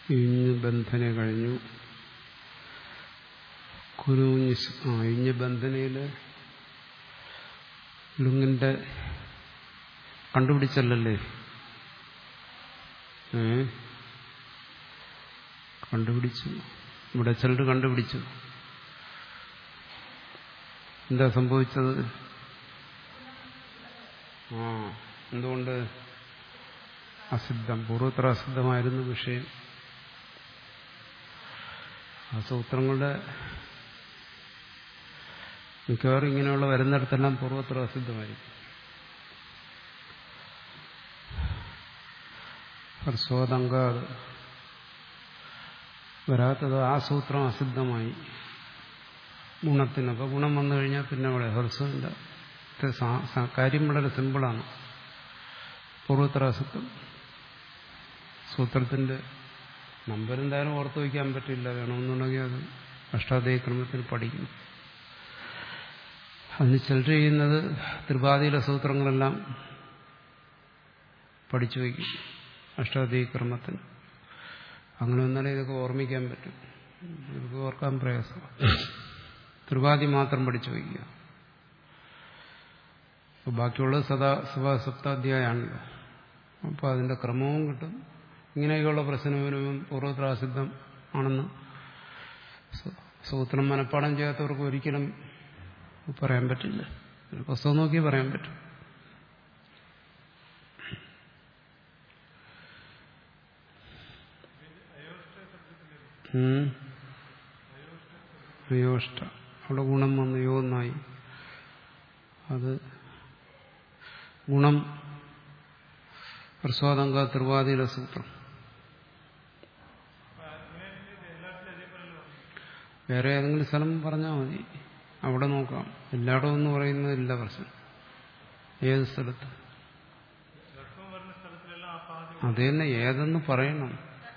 ഇഞ്ഞ് ബന്ധന കഴിഞ്ഞു കുരുഞ്ഞ് ആ ഇഞ്ഞ് ബന്ധനയില് ലുങ്ങിന്റെ കണ്ടുപിടിച്ചല്ലല്ലേ ഏ കണ്ടുപിടിച്ചു ഇവിടെ ചിലർ കണ്ടുപിടിച്ചു എന്താ സംഭവിച്ചത് ആ എന്തുകൊണ്ട് അസിദ്ധം പൂർവ്വത്ര അസിദ്ധമായിരുന്നു വിഷയം ആ സൂത്രങ്ങളുടെ മിക്കവാറും ഇങ്ങനെയുള്ള വരുന്നിടത്തെല്ലാം പൂർവ്വത്ര അസിദ്ധമായിരിക്കും ഹർസ്വതങ്കാത് വരാത്തത് ആ സൂത്രം അസിദ്ധമായി ഗുണത്തിന് അപ്പോൾ ഗുണം വന്നു കഴിഞ്ഞാൽ പിന്നെ അവിടെ ഹർസ്വമില്ല കാര്യം വളരെ സിമ്പിളാണ് പൂർവ്വത്ര അസിദ്ധം സൂത്രത്തിന്റെ നമ്പർ എന്തായാലും ഓർത്തു വയ്ക്കാൻ പറ്റില്ല വേണമെന്നുണ്ടെങ്കിൽ അത് അഷ്ടാധ്യായ ക്രമത്തിൽ പഠിക്കും അതിന് ചിലർ ചെയ്യുന്നത് ത്രിപാതിയിലെ സൂത്രങ്ങളെല്ലാം പഠിച്ചു വയ്ക്കും അഷ്ടാധ്യായ ക്രമത്തിന് അങ്ങനെ വന്നാലേ ഇതൊക്കെ ഓർമ്മിക്കാൻ പറ്റും ഇതൊക്കെ ഓർക്കാൻ പ്രയാസമാണ് ത്രിപാതി മാത്രം പഠിച്ചു വയ്ക്കുക അപ്പോൾ ബാക്കിയുള്ളത് സദാ സഭാ സപ്താധ്യായാണല്ലോ അപ്പോൾ അതിന്റെ ക്രമവും കിട്ടും ഇങ്ങനെയൊക്കെയുള്ള പ്രശ്നവും പൂർവ്വത്രാസിദ്ധം ആണെന്ന് സൂത്രം മനഃപ്പാടം ചെയ്യാത്തവർക്ക് ഒരിക്കലും പറയാൻ പറ്റില്ല ഒരു പുസ്തകം നോക്കി പറയാൻ പറ്റും യോഷ്ട അവിടെ ഗുണം വന്നു യോ എന്നായി അത് ഗുണം പ്രസ്വാദങ്ക ത്രിവാദിയുടെ സൂത്രം വേറെ ഏതെങ്കിലും സ്ഥലം പറഞ്ഞാൽ മതി അവിടെ നോക്കാം എല്ലായിടവും എന്ന് പറയുന്നതില്ല പ്രശ്നം ഏത് സ്ഥലത്ത് അത് തന്നെ ഏതെന്ന് പറയണം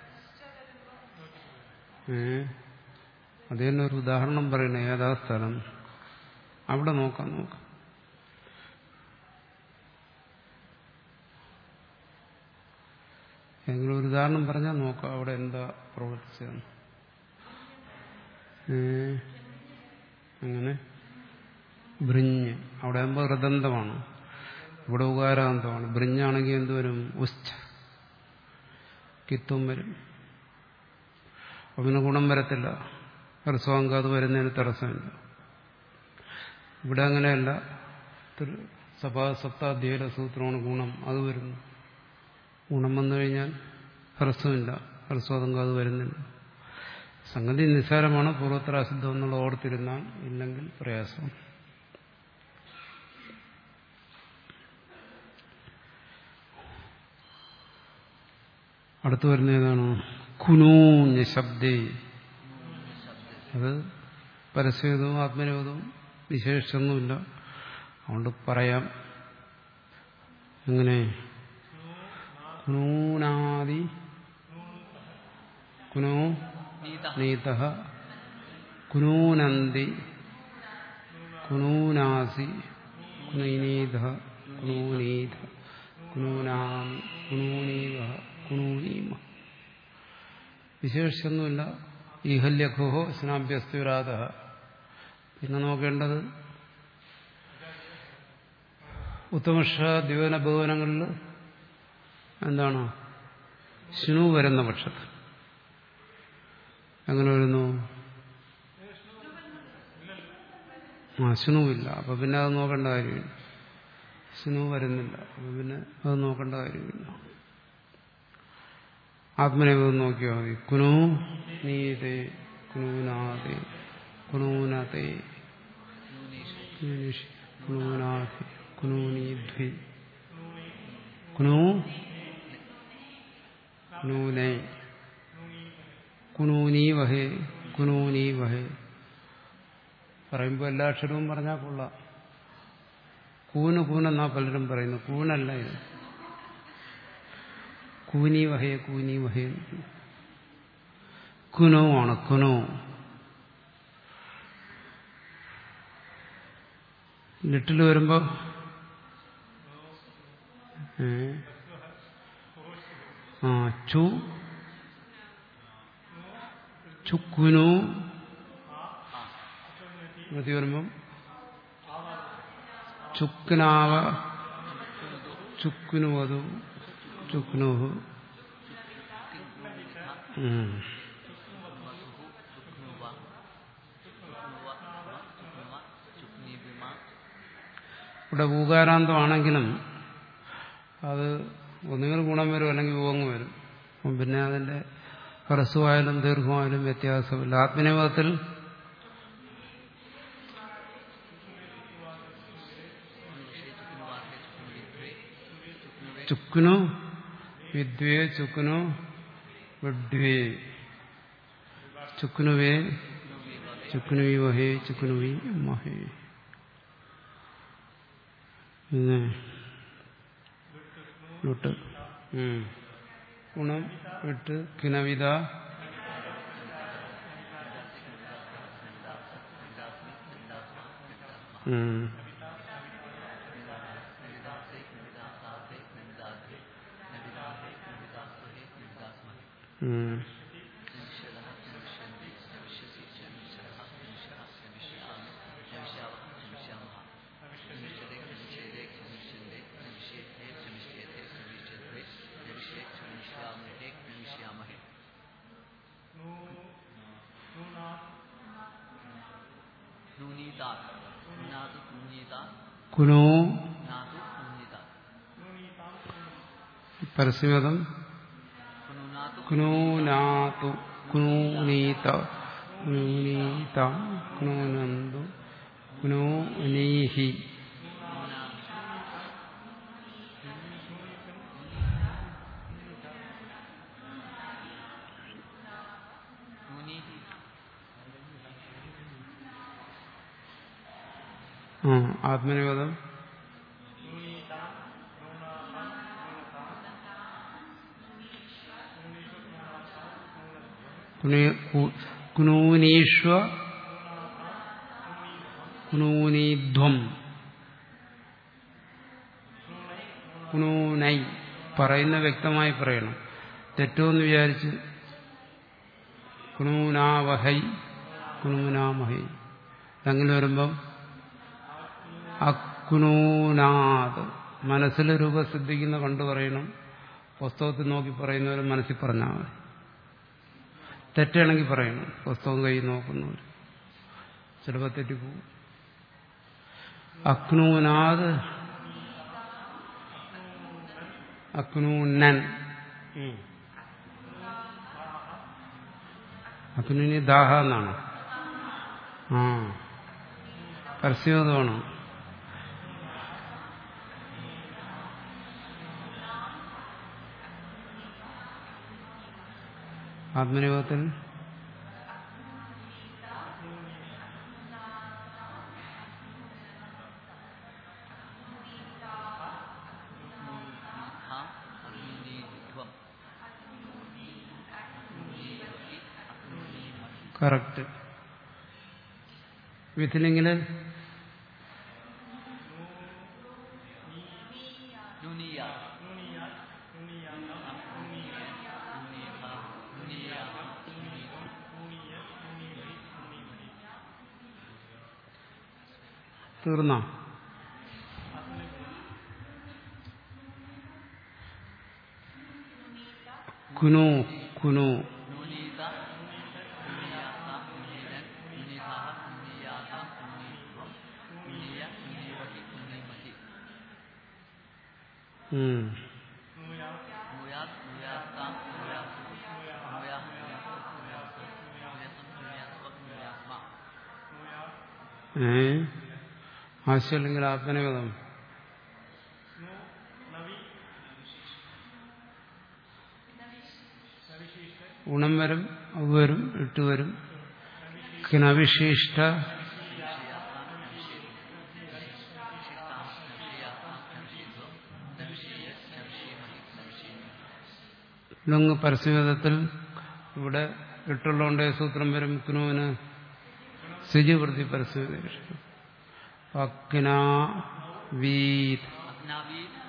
ഏ അത് തന്നെ ഒരു ഉദാഹരണം പറയണം ഏതാ സ്ഥലം അവിടെ നോക്കാം നോക്കാം ഏതെങ്കിലും ഒരു ഉദാഹരണം പറഞ്ഞാൽ നോക്കാം അവിടെ എന്താ പ്രവർത്തിച്ചതെന്ന് അങ്ങനെ ബ്രിഞ്ഞ് അവിടെ ആകുമ്പോൾ ഹൃദന്തമാണ് ഇവിടെ ഉകാരാന്തമാണ് ബ്രിഞ്ഞാണെങ്കിൽ എന്തുവരും ഉച്ച കിത്തും വരും അപ്പൊ പിന്നെ ഗുണം വരത്തില്ല ഹ്രസ്വാങ്ക അത് വരുന്നതിന് തടസ്സമില്ല ഇവിടെ അങ്ങനെയല്ല സഭാ സപ്താധ്യായ സൂത്രമാണ് ഗുണം അത് വരുന്നു ഗുണം വന്നു കഴിഞ്ഞാൽ ഹ്രസ്വമില്ല ഹ്രസ്വാതങ്കം അത് വരുന്നില്ല സംഗതി നിസ്സാരമാണ് പൂർവ്വത്രാസിദ്ധം എന്നുള്ള ഓർത്തിരുന്നാൽ ഇല്ലെങ്കിൽ പ്രയാസം അടുത്തു വരുന്ന ഏതാണ് കുനൂഞ്ഞ ശബ്ദേ അത് പരസ്യവിധവും ആത്മനിരോധവും വിശേഷമൊന്നുമില്ല അതുകൊണ്ട് പറയാം എങ്ങനെ കുനൂനാദി കുനോ നീത കുനൂനന്തി കുനൂനാസി കുനീനീത കുനൂനീത കുനൂനാമി കുനൂനീവ കുനൂനീമ വിശേഷിച്ചൊന്നുമില്ല ഈഹല്യഖുഹോ സ്നാഭ്യസ്തുരാത പിന്നെ നോക്കേണ്ടത് ഉത്തമഷ ദ്യോന ഭവനങ്ങളിൽ എന്താണ് ശിനു വരുന്ന പക്ഷത്ത് എങ്ങനെ വരുന്നു ആ ശിനുവില്ല അപ്പൊ പിന്നെ അത് നോക്കേണ്ട കാര്യമില്ല ശിനു വരുന്നില്ല അപ്പൊ പിന്നെ അത് നോക്കേണ്ട കാര്യമില്ല ആത്മനേപം നോക്കിയാൽ മതി കുനു നീതേ കുനൂനാതെ കുനൂനത്തെ കുനൂനാഥി കുനൂനീധ്വി കുനൂ കുനൂനേ കുനൂനീ വഹേ കുനൂനീ വഹേ പറയുമ്പോൾ എല്ലാ അക്ഷരവും പറഞ്ഞാൽ കൊള്ളാം കൂന് കൂനെന്നാ പലരും പറയുന്നു കൂനല്ല ഇത് കൂനി വഹേ കൂനി വഹേ കുനോ ആണ് കുനോ ലിറ്റിൽ വരുമ്പോ ആ ചു ചുക്കുനു മതി വരുമ്പം ചുക്കിനാവ ചുക്കിനുവതു ചുക്നുഹു ഉം. ഇവിടെ ഊകാരാന്തമാണെങ്കിലും അത് ഒന്നുകിൽ ഗുണം വരും അല്ലെങ്കിൽ ഊങ്ങ് വരും അപ്പം പിന്നെ അതിന്റെ ഹ്രസ്വമായാലും ദീർഘമായാലും വ്യത്യാസമില്ല ആത്മനിയോഗത്തിൽ ചുക്കുനു വിദ്വേ ചുക്കുനു വിഡ്വേ ചുക്കുനുവേ ചുക്കുനുവി വഹേ ചുക്കുനുവി മഹേ പിന്നെ വിട്ട് ഉം. ഗുണം വിട്ട് കിനവിത ഉം. ഉം. കുനോ പരസ്യപദം കുനൂനാതു കുനൂനീത കുനൂനീത കുനൂനന്തു കുനൂനീഹി ആ ആത്മനിപദം കുനൂനീഷ്വ കുനൂനീധ്വം കുനൂനൈ പറയുന്ന വ്യക്തമായി പറയണം തെറ്റുമെന്ന് വിചാരിച്ച് കുനൂനാവഹൈ കുനൂനാമഹൈ അങ്ങനെ വരുമ്പം അക്കുനൂനാത് മനസ്സിൽ രൂപസിദ്ധിക്കുന്ന കണ്ടു പറയണം പുസ്തകത്തിൽ നോക്കി പറയുന്നവർ മനസ്സിൽ പറഞ്ഞാൽ മതി തെറ്റാണെങ്കിൽ പറയണം പുസ്തകം കൈ നോക്കുന്നവർ ചിലപ്പോൾ തെറ്റിപ്പോവും അക്നൂനാത് അക്നൂനൻ അക്നുനി ദാഹ എന്നാണ് ആ പരസ്യമാണ് ആത്മനിയോഗത്തിൽ കറക്റ്റ് വിധിലിങ്ങില് തീർന്നോ കുനു കുനു ഉം. ഏ ആശയം അല്ലെങ്കിൽ ആത്മനിപദം ഗുണം വരും അത് വരും ഇട്ട് വരും കിണവിശിഷ്ട ലങ് പരസ്യവിധത്തിൽ ഇവിടെ ഇട്ടുള്ളതുകൊണ്ട് സൂത്രം വരും കുനുവിന് ശുചിവൃത്തി പരസ്യവിധ അഗ്നാ വീത്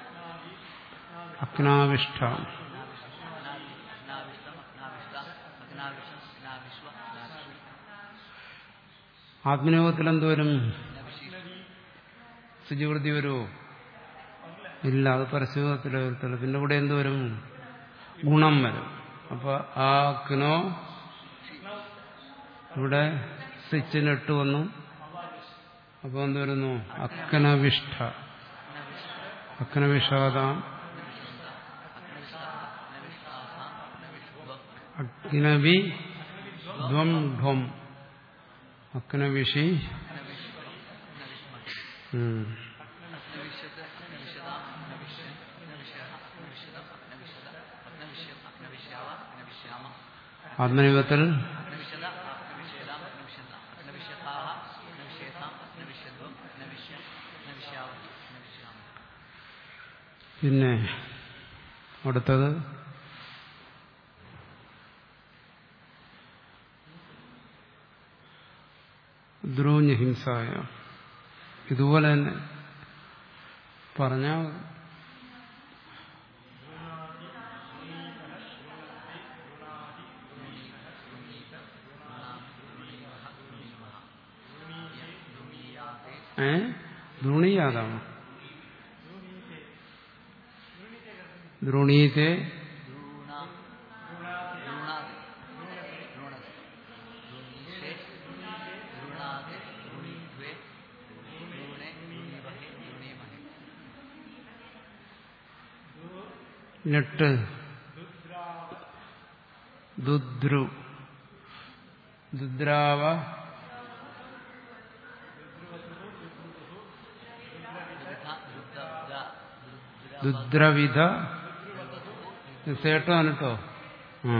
അഗ്നാവിഷ്ട നാവിഷം നാവിശ്വ നാവിശ്വ ആത്മനിയോഗത്തിൽ എന്തുവരും നവിശീഷ ശുചിവൃത്തി വരുമോ ഇല്ല അത് പരസ്യത്തിലെ വരത്തുള്ളൂ പിന്നെ ഇവിടെ എന്ത് വരും ഗുണം വരും അപ്പൊ ആ കിനോ ഇവിടെ സ്വിച്ചിന് ഇട്ട് വന്നു അപ്പൊ എന്ത് വരുന്നു അക്കനവിഷ്ഠ അക്കനവിഷാദാം അഗ്നവി ധ്വം ധ്വം അക്കനവിഷി ഉം. അഗ്നവിശ്യത്ത് അഗ്നവിശ്യതാം അഗ്നവിശ്യൻ അഗ്നവിശ്യ അഗ്നവിശ്യതം അഗ്നവിശ്യത അഗ്നവിശ്യം അഗ്നവിശ്യാവ അഗ്നവിശ്യാമ ആത്മനിയോഗത്തിൽ അഗ്നവിശ്യത അഗ്നവിശ്യതാം അഗ്നവിശ്യത അഗ്നവിശ്യതാഹ അഗ്നവിശ്യേതാം അഗ്നവിശ്യത്വം അഗ്നവിശ്യം അഗ്നവിശ്യാവ അഗ്നവിശ്യാമ പിന്നെ അടുത്തത് ദ്രോണ്യഹിംസായ ഇതുപോലെ തന്നെ പറഞ്ഞ ഏ ദ്രോണീയാതാണ് ദ്രോണീത്തെ ദ്രൂണ ദ്രൂണാത് ദ്രൂണത് ദ്രൂണീശേ ദ്രൂണാത് ദ്രൂണീദ്വേ ദ്രൂണേ ദ്രൂണീവഹേ ദ്രൂണീമഹേ ഞെട്ട് ദുദ്രു ദുദ്രാവ ദ്രുത ദ്രുത ദ്ര ദുദ്രവിധ സേട്ടോ അനട്ടോ ആ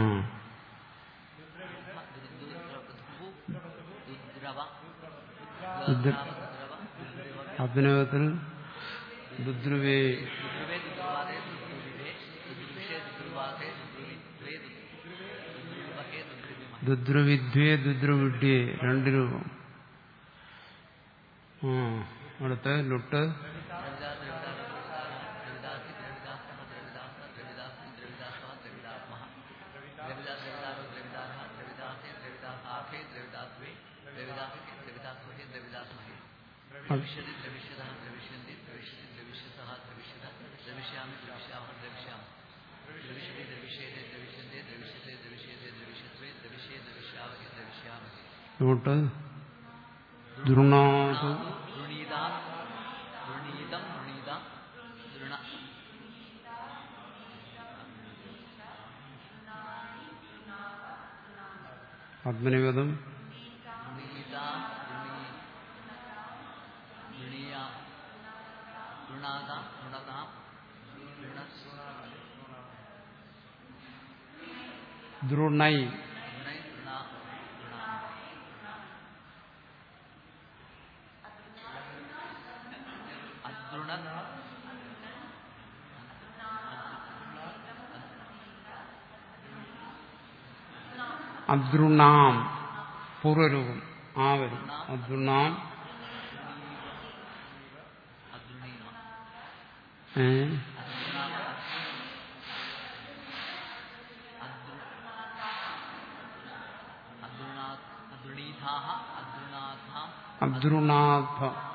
ദ്രുദ്രവ ദുദ്ര- അഭിനവത്തിൽ ദുദ്രുവേ ദ്രുവേ ദ്രുവാദേ ദ്രുവിവേ ദ്രുവിഷേ ദ്രുവാദേ ദ്രുവിദ്വേ ദ്രുവിവഹേ ദ്രുവിമഹേ ദുദ്രുവിദ്വേ ദുദ്രുവിഡ്യേ രണ്ട് രൂപം ആ അടുത്ത് ലുട്ട് ദ്രവിദാ ദ്രവിദാ ദ്രവിദാസി ദ്രവിദാസ ദ്രവിദാസ ദ്രവിദാസി ദ്രവിദാസ ദ്രവിദാത്മഹ ദ്രവിദാ ദ്രവിദാരോ ദ്രവിദാരഃ ദ്രവിദാസേ ദ്രവിദാസാഖേ ദ്രവിദാത്വേ ദ്രവിദാസേ ദ്രവിദാസ്വഹേ ദ്രവിദാസ്മഹേ ദ്രവിഷ്യതി ദ്രവിഷ്യതഃ ദ്രവിഷ്യന്തി ദ്രവിഷ്യതി ദ്രവിഷ്യസഃ ദ്രവിഷ്യത ദ്രവിഷ്യാമി ദ്രവിഷ്യാമ ദ്രവിഷ്യാമ ദ്രവിഷ്യതി ദ്രവിഷ്യേതേ ദ്രവിഷ്യന്തേ ദ്രവിഷ്യത്തെ ദ്രവിഷ്യേതേ ദ്രവിഷ്യത്വേ ദ്രവിഷ്യേ ദ്രവിഷ്യാവഹേ ദ്രവിഷ്യാമഹേ ലുട്ട് ദ്രുണാതു ൃണീത ൃണീതം ൃണീത ൃണ ആത്മനിവേദം ൃണീത ൃണീയ ൃണാത ൃണത ൃണ ദ്രുണൈ ൃണൈ ൃണ ൃണ അദ്രുണ അദ്രുണാം പൂർവരൂപം ആ വരും അദ്രുണാം അദ്രുണീമ ഏ അദ്രുണാമ അദ്രുണാ അദ്രുണീഥാഹ അദ്രുണാഥാം അദ്രുണാഭ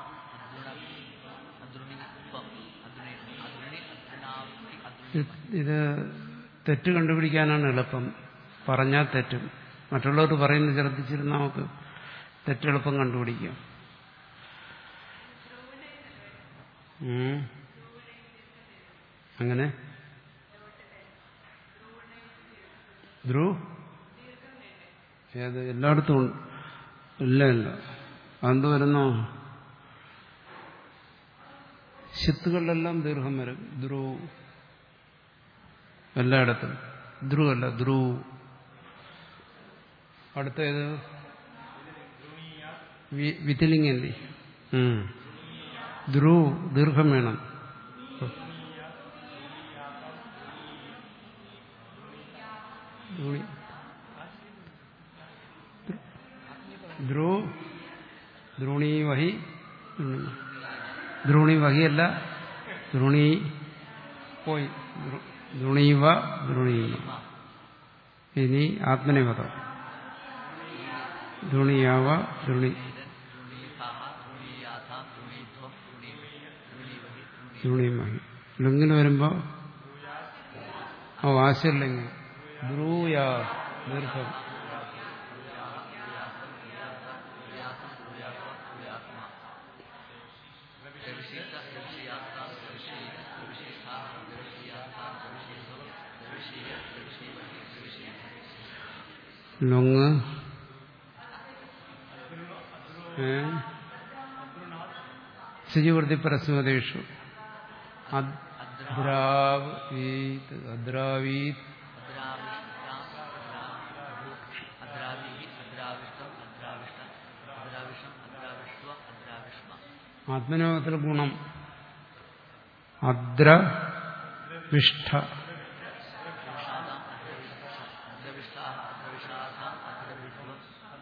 അദ്രുണിത്വം അദ്രുണി അദ്രുണി അദ്രുണാവി ഇത് അദ്രുണി ഇത് തെറ്റ് കണ്ടുപിടിക്കാനാണ് എളുപ്പം പറഞ്ഞാൽ തെറ്റും മറ്റുള്ളവർ പറയുന്നത് ശ്രദ്ധിച്ചിരുന്ന നമുക്ക് തെറ്റെളുപ്പം കണ്ടുപിടിക്കാം ഉം. അങ്ങനെ ധ്രുവ് ഏത് എല്ലായിടത്തും ഉണ്ട് ഇല്ല ഇല്ല അതെന്ത് വരുന്നു ശിത്തുകളിലെല്ലാം ദീർഘം വരും ധ്രുവ് എല്ലായിടത്തും ധ്രുവ് അല്ല ധ്രുവ് അടുത്തേത് വി- വിതിലിംഗല്ലേ ഉം. ധ്രുവ് ദീർഘം വേണം ധ്രുവി- ധ്രുവ് ദ്രോണി വഹി ദ്രോണി വഹിയല്ല ദ്രോണി പോയി ദ്രോണീവ ദ്രോണീ ഇനി ആത്മനിപദം ധുണിയാവ ധുണി ധൃണീതാഹ ധൃണീയാഥ ധൃണീധ്വം ധൃണീമഹി ധൃണീവഹി ധൃണീ ധുണിമഹി ലിംഗിന് വരുമ്പോ ഓ ആശയലിംഗം ബ്രൂയ ദീർഘം ദ്രവിശീത ദ്രവിശീയാത്ത ദ്രവിശീയ ദ്രവിശീഥ ദ്രവിശീയാത്ത ദ്രവിശീധ്വം ദ്രവിശീയ ദ്രവിശീവഹി ദ്രവിശീ ലൊങ് ഏ ശുചിവൃത്തി പരസ്മതേഷു അദ്രാവീത് അദ്രാവീത് അദ്രാവിഹി അദ്രാവിഷ്ടം അദ്രാവിഷ്ട അദ്രാവിഷം അദ്രാവിഷ്വ അദ്രാവിഷ്മ ആത്മനോഗത്തിൽ ഗുണം അദ്ര വിഷ്ഠ പുരുഷാദാം അദ്രവിഷ്ടാഹ അദ്രവിഷാധാം അദ്രവിഷ്വം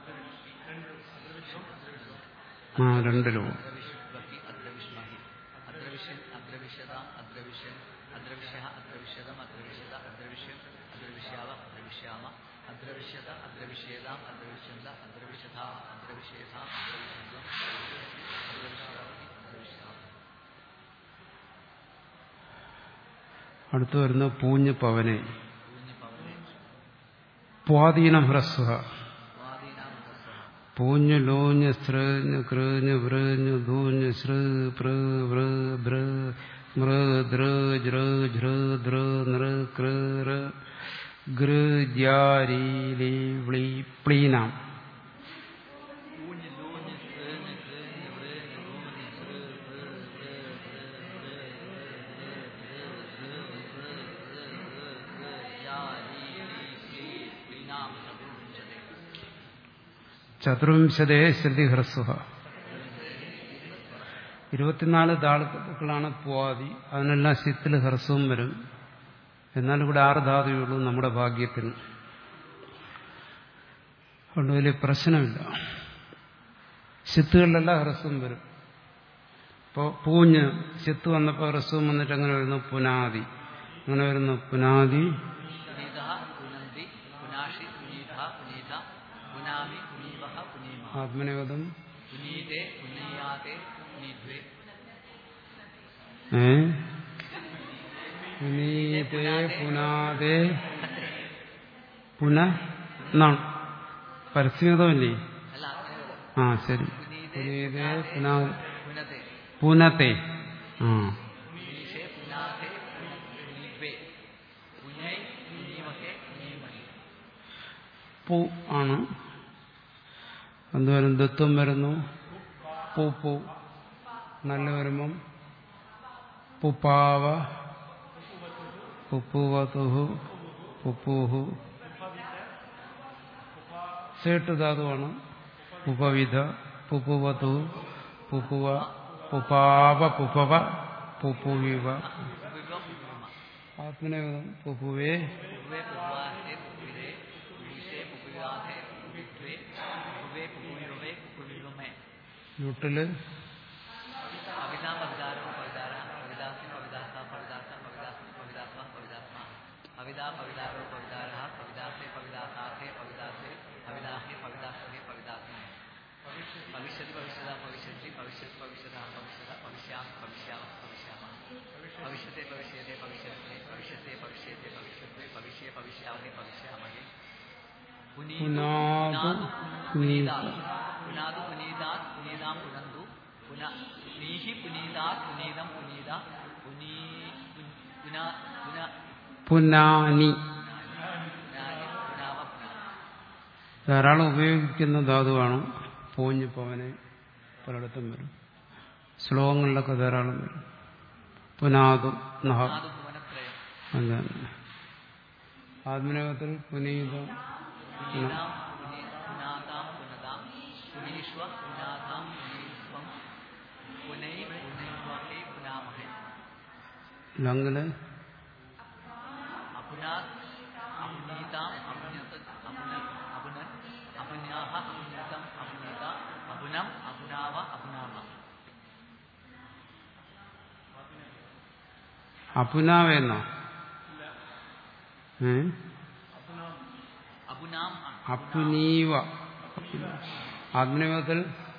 ആ രണ്ടിലും അദ്രവിഷ്വഹി അദ്രവിഷ്മഹി അദ്രവിഷ്യൻ അദ്രവിഷ്യതാം അദ്രവിഷ്യൻ അദ്രവിഷ്യ അദ്രവിഷ്യതം അദ്രവിഷ്യത അദ്രവിഷ്യം അദ്രവിഷ്യാവ അദ്രവിഷ്യാമ അദ്രവിഷ്യത അദ്രവിഷ്യേതാം അദ്രവിഷ്യന്ത അദ്രവിഷ്യഥ അദ്രവിഷ്യേഥ അദ്രവിഷ്യന്തം അദ്രവിഷ്യാവഹി അദ്രവിഷ്യാമ അടുത്തു വരുന്ന പൂഞ്ഞ് പവനെ പൂഞ്ഞ് പവനെ സ്വാധീനം ഹ്രസ്വ സ്വാധീനാം ഹ്രസ്വഃ പൂഞ്ഞ് ലോഞ്ഞ് സ്രഞ്ഞ് കൃഞ്ഞ് വൃഞ്ഞ് ധൂഞ്ഞ് ശ്ര് പൃ വൃ ഭൃ മൃ ദൃ ജൃ ഝൃ ദൃ നൃ കൃ ഋ ഗൃ ജ്യാരി ലീ വ്ളീ പ്ലീനാം ഊഞ്ഞ് ലൂഞ്ഞ് സേഞ്ഞ് കേഞ്ഞ് വ്രേഞ്ഞ് ഊഞ്ഞ് സൃ പൃ വൃ വൃ വൃ ചതുർവിംശതേ ശ്രുതി ഹ്രസ്വ ഇരുപത്തിനാല് താളുക്കളാണ് പോവാതി അതിനെല്ലാം ശിത്തിൽ ഹ്രസ്വം വരും എന്നാൽ ഇവിടെ ആറ് ധാതുവുള്ളൂ നമ്മുടെ ഭാഗ്യത്തിന് അതുകൊണ്ട് വലിയ പ്രശ്നമില്ല ശിത്തുകളിലെല്ലാം ഹ്രസ്വം വരും ഇപ്പോൾ പൂഞ്ഞ് ശിത്ത് വന്നപ്പോൾ ഹ്രസ്വം വന്നിട്ട് അങ്ങനെ വരുന്നു പുനാദി അങ്ങനെ വരുന്നു പുനാദി പുനീത പുനന്തി പുനാഷി പുനീത പുനീത പുനാമി പുനീവഹ പുനീമ ആത്മനിപദം പുനീതേ പുനീയാതെ പുനീദ്വേ ഏ പുനീതേ പുനാദേ പുന എന്നാണ് പരസ്യതമല്ലേ അല്ല അങ്ങനെ ആ ശരി പുനീതേ പുനീതേ പുനാ പുനതേ പുനത്തെ ആ പുനീഷേ പുനാഥേ പുനീദ്വേ പുനൈ പുനീമഹേ പുനീമഹി പൂ ആണ് എന്തുവരും ദത്വം വരുന്നു പൂ പൂ നല്ല വരുമ്പം പുപ്പാവ പുപ്പുവതുഹു പുപ്പൂഹു സേട്ട് ധാതുവാണ് ഉപവിധ പുപ്പുവതു പുപ്പുവ പുപ്പാവ പുപ്പവ പുപ്പുവിവ പുവിവ പുവിമ ആത്മനേപദം പുപ്പുവേ പുവേ പുവാഹേ പുവിരേ പുവിഷേ പുവിവാഹേ പുവിദ്വേ പുവേ പുവിവേ പുവിവമേ നുട്ടില് പവിതാ പവിതാരോ പവിതാര പവിതാസി പവിതാസ പവിതാസ പവിതാസി പവിതാസ്മ പവിതാസ്മ പവിതാ പവിതാരോ പവിതാര പവിതാസേ പവിതാസാസേ പവിതാസേ പവിതാഹേ പവിതാസേ പവിതാസ്മേ ഭവിഷ്യതി ഭവിഷ്യത ഭവിഷ്യത്തി ഭവിഷ്യത്ത് ഭവിഷ്യത ഭവിഷ്യത ഭവിഷ്യാം ഭവിഷ്യാമ ഭവിഷ്യാമ ഭവിഷ്യത്തെ ഭവിഷ്യത്തെ ഭവിഷ്യത്തെ ഭവിഷ്യത്തെ ഭവിഷ്യത്തെ ഭവിഷ്യത്തെ ഭവിഷ്യ ഭവിഷ്യാമേ ഭവിഷ്യാമഹേ പുനാതു പുനീതാത് പുനാതു പുനീതാത് പുനീതാം പുനന്തു പുന നീഹി പുനീതാത് പുനീതം പുനീത പുനീ പുന പുന പുനാനി പുനാനി പുനാവ പുനാ ധാരാളം ഉപയോഗിക്കുന്ന ധാതുവാണ് പോഞ്ഞ് പവനെ പലയിടത്തും വരും ശ്ലോകങ്ങളിലൊക്കെ ധാരാളം വരും പുനാതു നഹ പുനാതു ഭുവനത്രയം അങ്ങനെ ആത്മനേപത്തിൽ പുനീതം പുനീതാം പുനീ പുനാതാം പുനതാം പുനീഷ്വ പുനാതാം പുനീസ്വം പുനൈ പുനൈവഹേ പുനാമഹേ ലങ്ങില് അപുനാത് അപുനീതാം അപുനത അപുന അപുനൻ അപുന്യാഹ അപുനീതം അപുനീത അപുനം അപുനാവ അപുനാമ അപുനാവേന്നോ ഏ അപുനീവ ആത്മനിയോഗത്തിൽ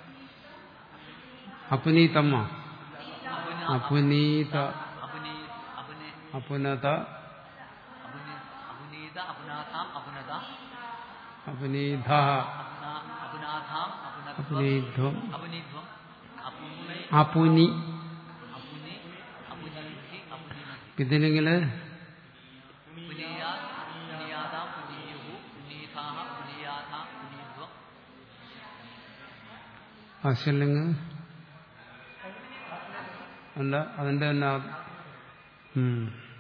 അപുനീതമ്മ അപുന അപുനീത അപുനീ അപുനി അപുനത അപുനി അപുനീത അപുനാഥാം അപുനത അപുനീത അപുനാ അപുനാഥാം അപുനത്വം അപുനീധ്വം അപുനീധ്വം അപുനൈ അപുനി അപുനി അപുനീഹി അപുനീമഹി ഇതിലെങ്കില് പുനീയാ പുനീയാതാം പുനീയുഹു പുനീതാഹ പുനീയാഥാം പുനീധ്വം ആശയല്ലെങ്കിൽ അല്ല അതിന്റെ തന്നെ ആ- ഉം.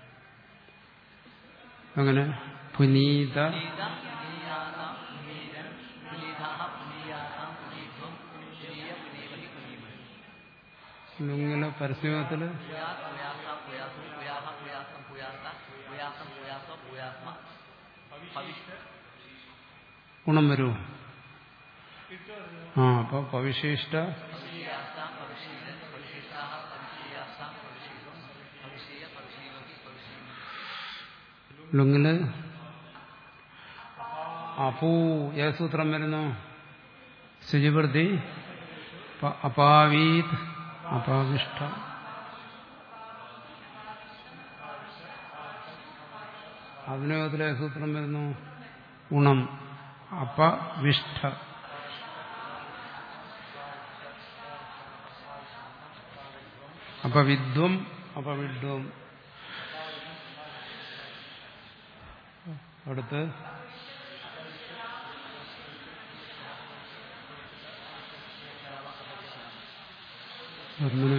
അങ്ങനെ പുനീത പുനീത പുനീയാതാം പുനീരൻ പുനീതാഹ പുനീയാഥാം പുനീധ്വം പുനീയ പുനീമഹി പുനീമഹി ലുങ്ങില് പരസ്യത്തില് പുയാസ് പുയാസ പുയാസു പുയാഹ പുയാസം പുയാസ പുയാസം പുയാസ പുയാസ്മ ഭവിഷ്യ ഗുണം വരുമോ ആ അപ്പൊ പവിശേഷ്ട ഭവിഷ്യാസാം ഭവിഷ്യൻ ഭവിഷ്യാഹ ഭവിഷ്യാസാം ഭവിഷ്യകം ഭവിഷ്യ ഭവിഷ്യകി ഭവിഷ്യ ലുങ്ങില് അപൂ ഏത് സൂത്രം വരുന്നു ശുചിവൃത്തി പ- അപാവീത് അപാവിഷ്ട അഭിനയത്തിലെ സൂത്രം വരുന്നു ഗുണം അപവിഷ്ട അപവിദ്വം അപവിദ്വം അടുത്ത് അങ്ങനെ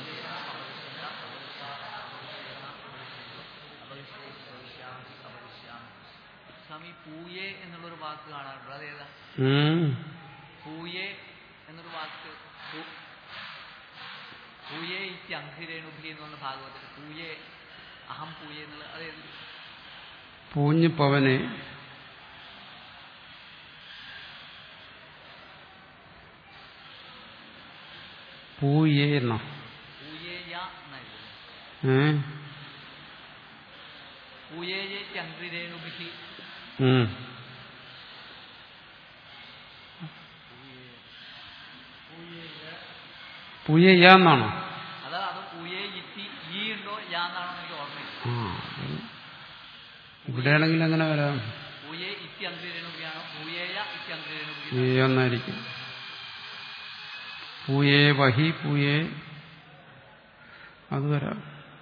സ്വാമി പൂയെ എന്നുള്ളൊരു വാക്ക് കാണാറുണ്ട് അതേതാ ഉം. പൂയെ എന്നൊരു വാക്ക് പൂ- പൂയെ ഇത്യംഹിരേണുഭി എന്ന് പറഞ്ഞ ഭാഗവതത്തിൽ പൂയെ അഹം പൂയെ എന്നുള്ള അതേത് പൂഞ്ഞ് പവനെ പൂയേന്ന പൂയേയ എന്നായിരുന്നു ഏ പൂയേയ ഇത്യംഹിരേണുഭി ഉം. പൂയയാന്നാണോ അതാ അത് പൂയെ ഇത്തി ഈ ഉണ്ടോ യാ എന്നാണോ എനിക്ക് ഓർമ്മയില്ല ആ അത് ഇവിടെയാണെങ്കിൽ അങ്ങനെ വരാം പൂയെ ഇത്യംഹിരേണുഭിയാണോ പൂയേയ ഇത്യംഹിരേണുഭി പൂയെന്നായിരിക്കും പൂയേ വഹി പൂയേ അത് വരാം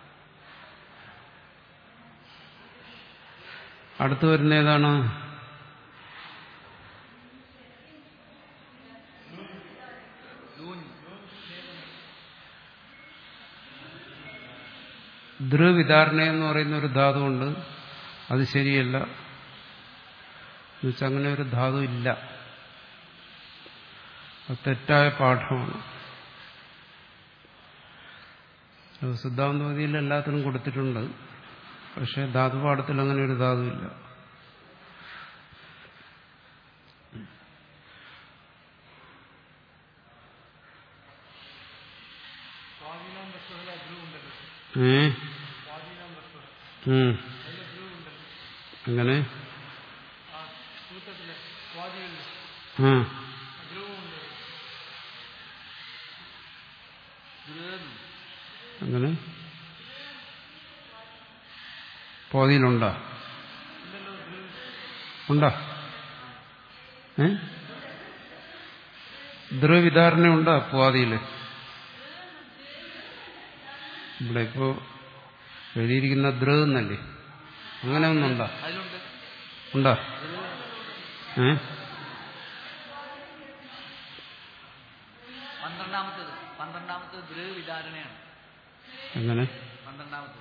അടുത്ത് വരുന്ന ഏതാണ് ധ്രുവിധാരണ എന്ന് പറയുന്ന ഒരു ധാതുവുണ്ട് അത് ശരിയല്ല എന്നുവെച്ചാൽ അങ്ങനെ ഒരു ധാതു ഇല്ല അത് തെറ്റായ പാഠമാണ് അത് സിദ്ധാന്തവതിയിൽ എല്ലാത്തിനും കൊടുത്തിട്ടുണ്ട് പക്ഷെ ധാതുപാഠത്തിൽ അങ്ങനെ ഒരു ധാതുവില്ല ഏ ഉം. അങ്ങനെ ആ അങ്ങനെ പോതിയിലുണ്ടോ ഉണ്ടോ ഏ ധ്രുവിധാരണ ഉണ്ടോ പോതിയില് ഇവിടെ ഇപ്പോ എഴുതിയിരിക്കുന്ന ദ്ര എന്നല്ലേ അങ്ങനെ ഒന്നുണ്ടോ അതിലുണ്ട് ഉണ്ടോ ഏ പന്ത്രണ്ടാമത്തേത് പന്ത്രണ്ടാമത്തേത് ദ്രുവിധാരണയാണ് എങ്ങനെ പന്ത്രണ്ടാമത്തേത്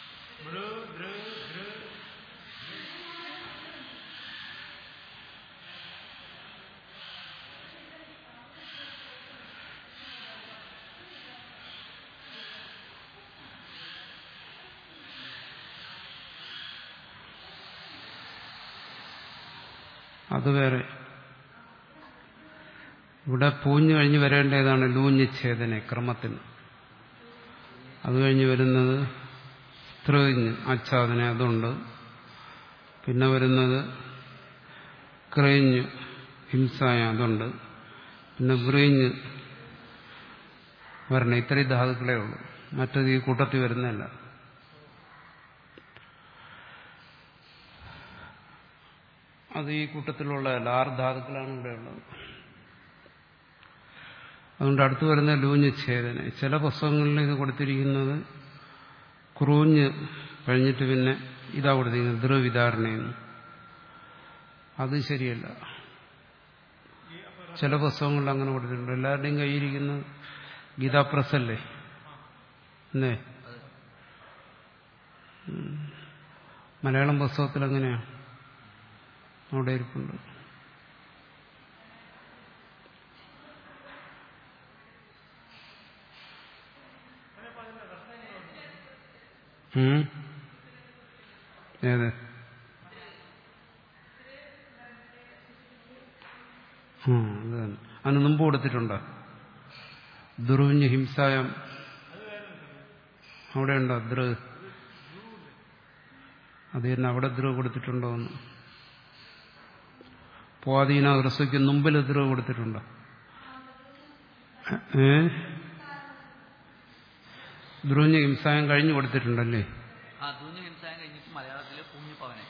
അത് വേറെ ഇവിടെ പൂഞ്ഞു കഴിഞ്ഞ് വരേണ്ടതാണ് ലൂഞ്ഞിച്ഛേദന ക്രമത്തിന് അത് കഴിഞ്ഞ് വരുന്നത് സ്ത്രീഞ്ഞ് ആച്ഛാദന അതുണ്ട് പിന്നെ വരുന്നത് ക്രയിഞ്ഞ് ഹിംസായ അതുണ്ട് പിന്നെ വ്രീഞ്ഞ് വരണം ഇത്രയും ധാതുക്കളേ ഉള്ളൂ മറ്റത് ഈ കൂട്ടത്തിൽ വരുന്നതല്ല അത് ഈ കൂട്ടത്തിലുള്ളതല്ല ആറ് ധാതുക്കളാണ് ഇവിടെ ഉള്ളത് അതുകൊണ്ട് അടുത്ത് വരുന്ന ലൂഞ്ഞ് ഛേദന ചില പുസ്തകങ്ങളിൽ ഇത് കൊടുത്തിരിക്കുന്നത് ക്രൂഞ്ഞ് കഴിഞ്ഞിട്ട് പിന്നെ ഇതാ കൊടുത്തിരിക്കുന്നത് ധ്രുവിധാരണയെന്ന് അത് ശരിയല്ല ചില പുസ്തകങ്ങളിൽ അങ്ങനെ കൊടുത്തിട്ടുണ്ട് എല്ലാവരുടെയും കയ്യിരിക്കുന്നത് ഗീതാ പ്രസല്ലേ എന്നേ ഉം. മലയാളം പുസ്തകത്തിൽ അങ്ങനെയാണ് അവിടെ ഇരിപ്പുണ്ട് ഉം. ഏത് ആ അത് തന്നെ അതിന് മുമ്പ് കൊടുത്തിട്ടുണ്ടോ ദുർവിഞ്ഞ് ഹിംസായം അവിടെ ഉണ്ടോ ദ്ര അത് തന്നെ അവിടെ ദ്ര കൊടുത്തിട്ടുണ്ടോ എന്ന് സ്വാധീന ഹ്രസ്വയ്ക്ക് മുമ്പിൽ ദ്ര കൊടുത്തിട്ടുണ്ടോ ഏ ദ്രുവിഞ്ഞ് ഹിംസായം കഴിഞ്ഞു കൊടുത്തിട്ടുണ്ടല്ലേ ആ ധൂഞ്ഞ് ഹിംസായം കഴിഞ്ഞിട്ട് മലയാളത്തില് പൂഞ്ഞു പവനെ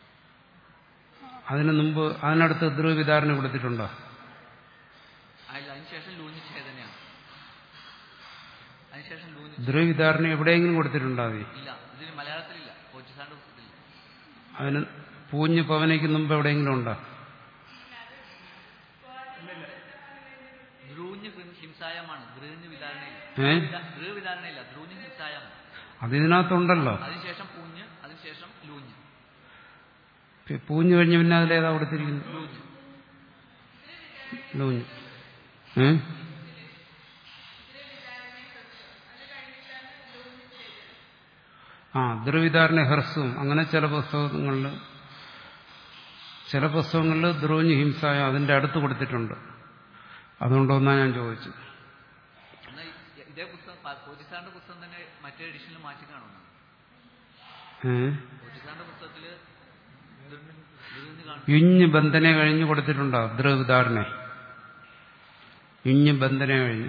അതിന് മുമ്പ് അതിനടുത്ത് ദ്രുവിധാരണ കൊടുത്തിട്ടുണ്ടോ അതിൽ അതിനുശേഷം ലൂഞ്ഞ് ഛേദനയാണ് അതിനുശേഷം ലൂഞ്ഞ് ദ്രുവിധാരണ എവിടെയെങ്കിലും കൊടുത്തിട്ടുണ്ടോ അത് ഇല്ല ഇതിന് മലയാളത്തിലില്ല കോച്ചിസാണ്ട് പുസ്തകത്തിലില്ല അതിന് പൂഞ്ഞ് പവനയ്ക്ക് മുമ്പ് എവിടെയെങ്കിലും ഉണ്ടോ ധ്രൂഞ്ഞ് ഹിംസായമാണ് ധൃഞ്ഞ് വിധാരണയില്ല ഏ ധൃ വിധാരണയില്ല ധ്രൂഞ്ഞ് ഹിംസായം അത് ഇതിനകത്തുണ്ടല്ലോ അതിനുശേഷം പൂഞ്ഞ് അതിനുശേഷം ലൂഞ്ഞ് പി- പൂഞ്ഞ് കഴിഞ്ഞ് പിന്നെ അതിലേതാ കൊടുത്തിരിക്കുന്നത് ലൂഞ്ഞ് ലൂഞ്ഞ് ഏ ആ ദ്രുവിധാരണ ഹ്രസ്വം അങ്ങനെ ചില പുസ്തകങ്ങളിൽ ചില പുസ്തകങ്ങളിൽ ദ്രോഞ്ഞ് ഹിംസായ അതിന്റെ അടുത്ത് കൊടുത്തിട്ടുണ്ട് അതുകൊണ്ടൊന്നാ ഞാൻ ചോദിച്ചു എന്നാൽ ഈ- ഇതേ പുസ്തകം കോച്ചിസാണ്ട് പുസ്തകം തന്നെ മറ്റേ എഡിഷനിൽ മാറ്റി കാണുന്നു ഏ കോച്ചിസാണ്ട് പുസ്തകത്തില് ധൃഞ്ഞ് കാണും ഇഞ്ഞ് ബന്ധനെ കഴിഞ്ഞ് കൊടുത്തിട്ടുണ്ടോ ദ്രവിധാരണ ഇഞ്ഞ് ബന്ധനെ കഴിഞ്ഞ്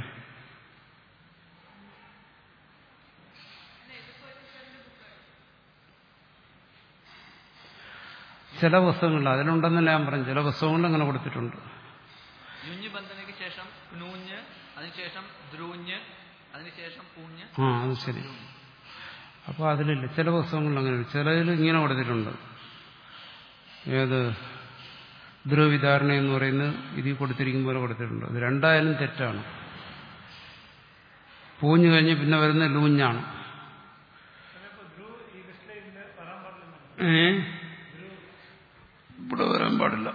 ചില പുസ്തകങ്ങളിൽ അതിലുണ്ടെന്നല്ല ഞാൻ പറഞ്ഞു ചില പുസ്തകങ്ങളിൽ അങ്ങനെ കൊടുത്തിട്ടുണ്ട് യുഞ്ഞ് ബന്ധനയ്ക്ക് ശേഷം നൂഞ്ഞ് അതിനുശേഷം ധ്രൂഞ്ഞ് അതിനുശേഷം പൂഞ്ഞ് ആ അത് ശരി അപ്പോൾ അതിലില്ല ചില പുസ്തകങ്ങളിൽ അങ്ങനെ ചിലതിൽ ഇങ്ങനെ കൊടുത്തിട്ടുണ്ട് ഏത് ധ്രുവിധാരണ എന്ന് പറയുന്നത് ഇതിൽ കൊടുത്തിരിക്കും പോലെ കൊടുത്തിട്ടുണ്ട് അത് രണ്ടായാലും തെറ്റാണ് പൂഞ്ഞു കഴിഞ്ഞ് പിന്നെ വരുന്ന ലൂഞ്ഞാണ് ഏ ഇവിടെ വരാൻ പാടില്ല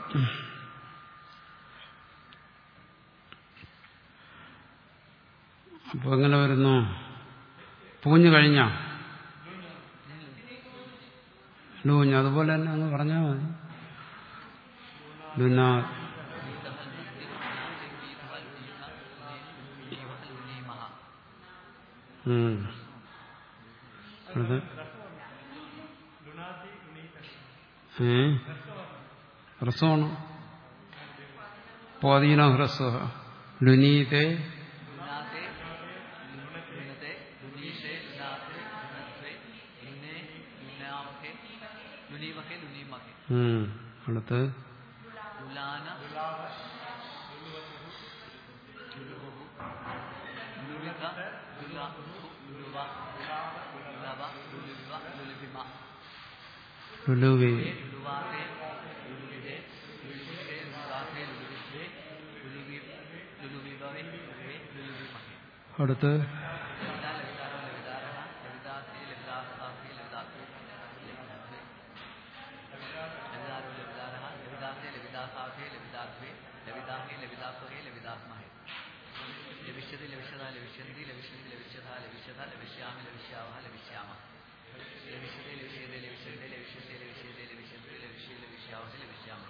അപ്പൊ എങ്ങനെ വരുന്നു പൂഞ്ഞു കഴിഞ്ഞാ ലൂഞ്ഞ് അതുപോലെ തന്നെ അങ്ങ് പറഞ്ഞാൽ മതി ലുന ഉം. അത് ഏ ഹ്രസ്വമാണ് സ്വാധീന ഹ്രസ്വ ലുനീതേ ലുനാത്തെ ലുനത്തെ ലുനീഷേ ലുനാത്തെ ലുനത്വേ ലുനേ ലുനാമഹേ ലുനീമഹേ ലുനീമഹേ ഉം. അടുത്ത് ലുലാന ലുലുബഹു ലുലുവിക ലുലാഹു ലുലുവ ലുലവ ലുലുവിവ ലുലുവിമ ലുലുവേ ലുലുവാത്തെ ലുലുവിദേ ലുലുവിഷേ ലുലുവാത്തെ ലുലുവിദ്വേ ലുലുവി ലുലുവിവവേ ലുലുവേ ലുലുവിമഹേ അടുത്ത് ലവിതാ ലവിതാരോ ലവിതാരഹ ലവിതാസി ലവിതാസാസി ലവിതാസി ലവിതാസി ലവിതാരോ ലവിതാരഹ ലവിതാസി ലവിതാസാസി ലവിതാസ്വേ ലവിതാഹി ലവിതാസ്വഹേ ലവിതാസ്മഹേ ലവിഷ്യതി ലവിഷ്യത ലവിഷ്യന്തി ലവിഷ്യന്തി ലവിഷ്യത ലവിഷ്യത ലവിഷ്യാമി ലവിഷ്യാവഹ ലവിഷ്യാമ ലവിഷ്യതേ ലവിഷ്യതേ ലവിഷ്യന്തേ ലവിഷ്യത്തെ ലവിഷ്യതേ ലവിഷ്യന്തി ലവിഷ്യേ ലവിഷ്യാവഹ ലവിഷ്യാമ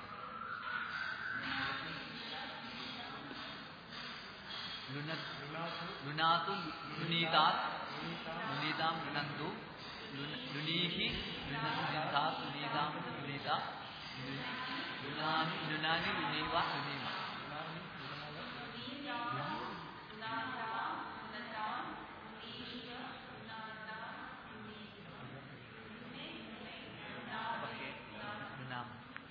ലുന- ലുനാതു ലുനീതാത് ലുനീതാം ലുനന്തു ലുന- ലുനീഹി ലുനന്തിന്താത് ലുനീതാം ലുനീത ലുനാനി ലുനാനി ലുനീവ ലുനീമ ഓക്കെ ലുനാമ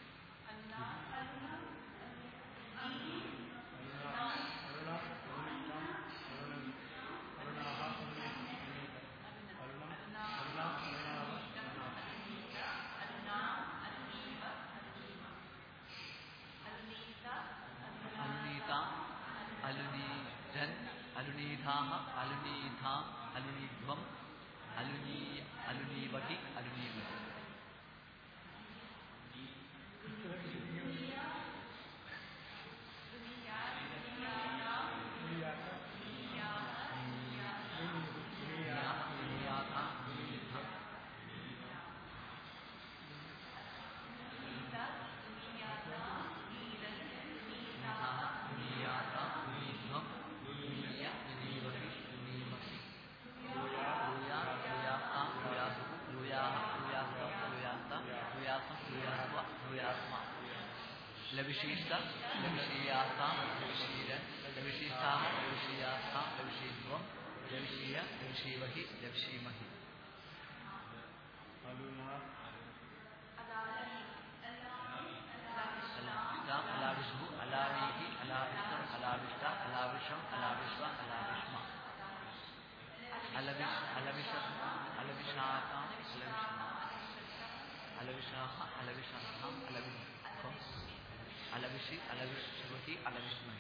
അനുനീത അനുനീജൻ അനുനീതാഹ അനുനീത അനുനീധ്വം അനുനീ അനുനീവഹി അനുനീവഹി ലവിശീഷ്ട ലവിഷീയാസാം ലവിഷീരൻ ലവിഷീസ്ഥാഹ ലവിഷീയാസാം ലവിഷീധ്വം ലവിഷീയ ലവിഷീവഹി ലവിഷീമഹി അലാവിഷ്ട അലാവിഷു അലാവീഹി അലാവിഷ്ടം അലാവിഷ്ട അലാവിഷം അലാവിശ്വ അലാവിഷ്മ അലവിഷ് അലവിഷ അലവിഷാകാം അലവിഷ്മ അലവിഷാഹ അലവിഷാഹം അലവിധ്വം അലവിഷി അലവിഷ്വഹി അലവിഷ്മഹി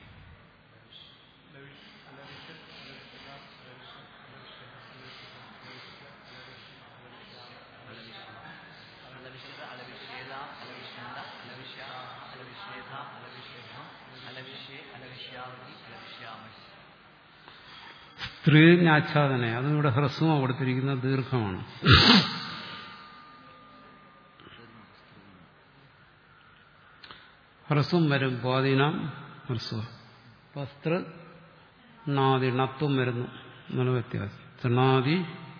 അലവിശ്വത അലവിശ്വേത അലവിഷ്മന്ത അലവിഷ്യ അലവിശ്വേത അലവിശ്വേധം അലവിഷ്യേ അലവിഷ്യാവതി അലവിഷ്യാമഹി സ്ത്രീജ്ഞാച്ഛാദന അതും ഇവിടെ ഹ്രസ്വമാണ് കൊടുത്തിരിക്കുന്ന ദീർഘമാണ് ഹ്രസ്വം വരും സ്വാധീനം ഹ്രസ്വ വസ്ത്ര നാദി ണത്വം വരുന്നു എന്നുള്ള വ്യത്യാസം തൃണാദി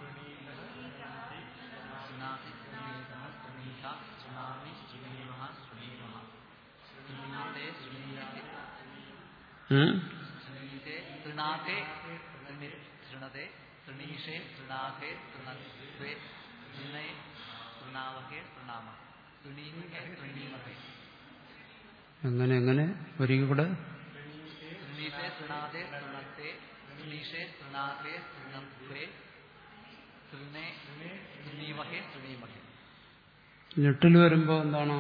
സുനാതി സുനീതഃ സുനീത സുനാമി സുനീമഃ സുനീമഃ സുനീതേ സുനീയതി ഉം? സുനീതേ തൃണാതേ തൃണി തൃണതേ തൃണീഷേ തൃണാഹേ തൃണത്വേ തൃണേ തൃണാവഹേ തൃണാമ തൃണീമഹേ തൃണീമഹേ എങ്ങനെ എങ്ങനെ ഒരിക്കൽ കൂടെ തൃണീതേ തൃണാതേ തൃണത്തേ തൃണീഷേ തൃണാഹേ തൃണത്വേ തൃണേ തൃണീമഹേ തൃണീമഹേ ഞെട്ടിൽ വരുമ്പോ എന്താണോ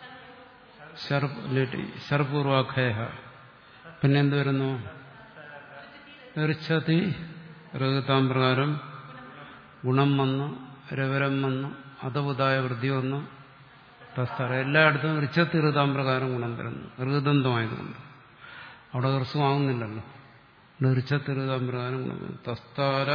ശർപൂർവാഖയ പിന്നെ എന്ത് വരുന്നു എറിച്ചതി ഋതാം പ്രകാരം ഗുണം വന്ന് രവരം വന്ന് അതവുതായ വൃദ്ധി വന്ന് തസ്തറ എല്ലായിടത്തും ഋച്ചത്തി ഋതാം പ്രകാരം ഗുണം വരുന്നു ഋതന്തമായതുകൊണ്ട് അവിടെ ഹ്രസ്വമാകുന്നില്ലല്ലോ ഋച്ചത്തി ഋതാം പ്രകാരം ഗുണം വരുന്നു തസ്താര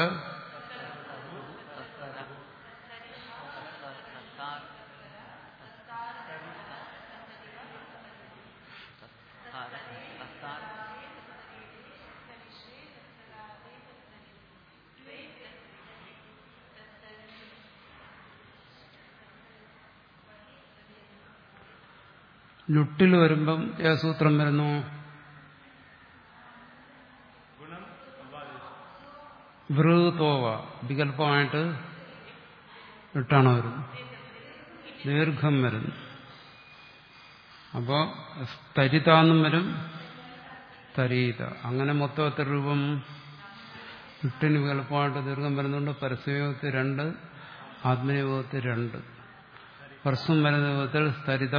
ലുട്ടിൽ വരുമ്പം ഏ സൂത്രം വരുന്നു വൃതോവ വികല്പമായിട്ട് ഇട്ടാണ് വരുന്നത് ദീർഘം വരുന്നു അപ്പോ സ്തരിതാന്നും വരും തരീത അങ്ങനെ മൊത്തം എത്ര രൂപം ഇട്ടിന് വികല്പമായിട്ട് ദീർഘം വരുന്നുണ്ട് പരസ്യയോഗത്തിൽ രണ്ട് ആത്മനിയോഗത്തിൽ രണ്ട് ഹ്രസ്വം വരുന്ന വിധത്തിൽ സ്ഥരിത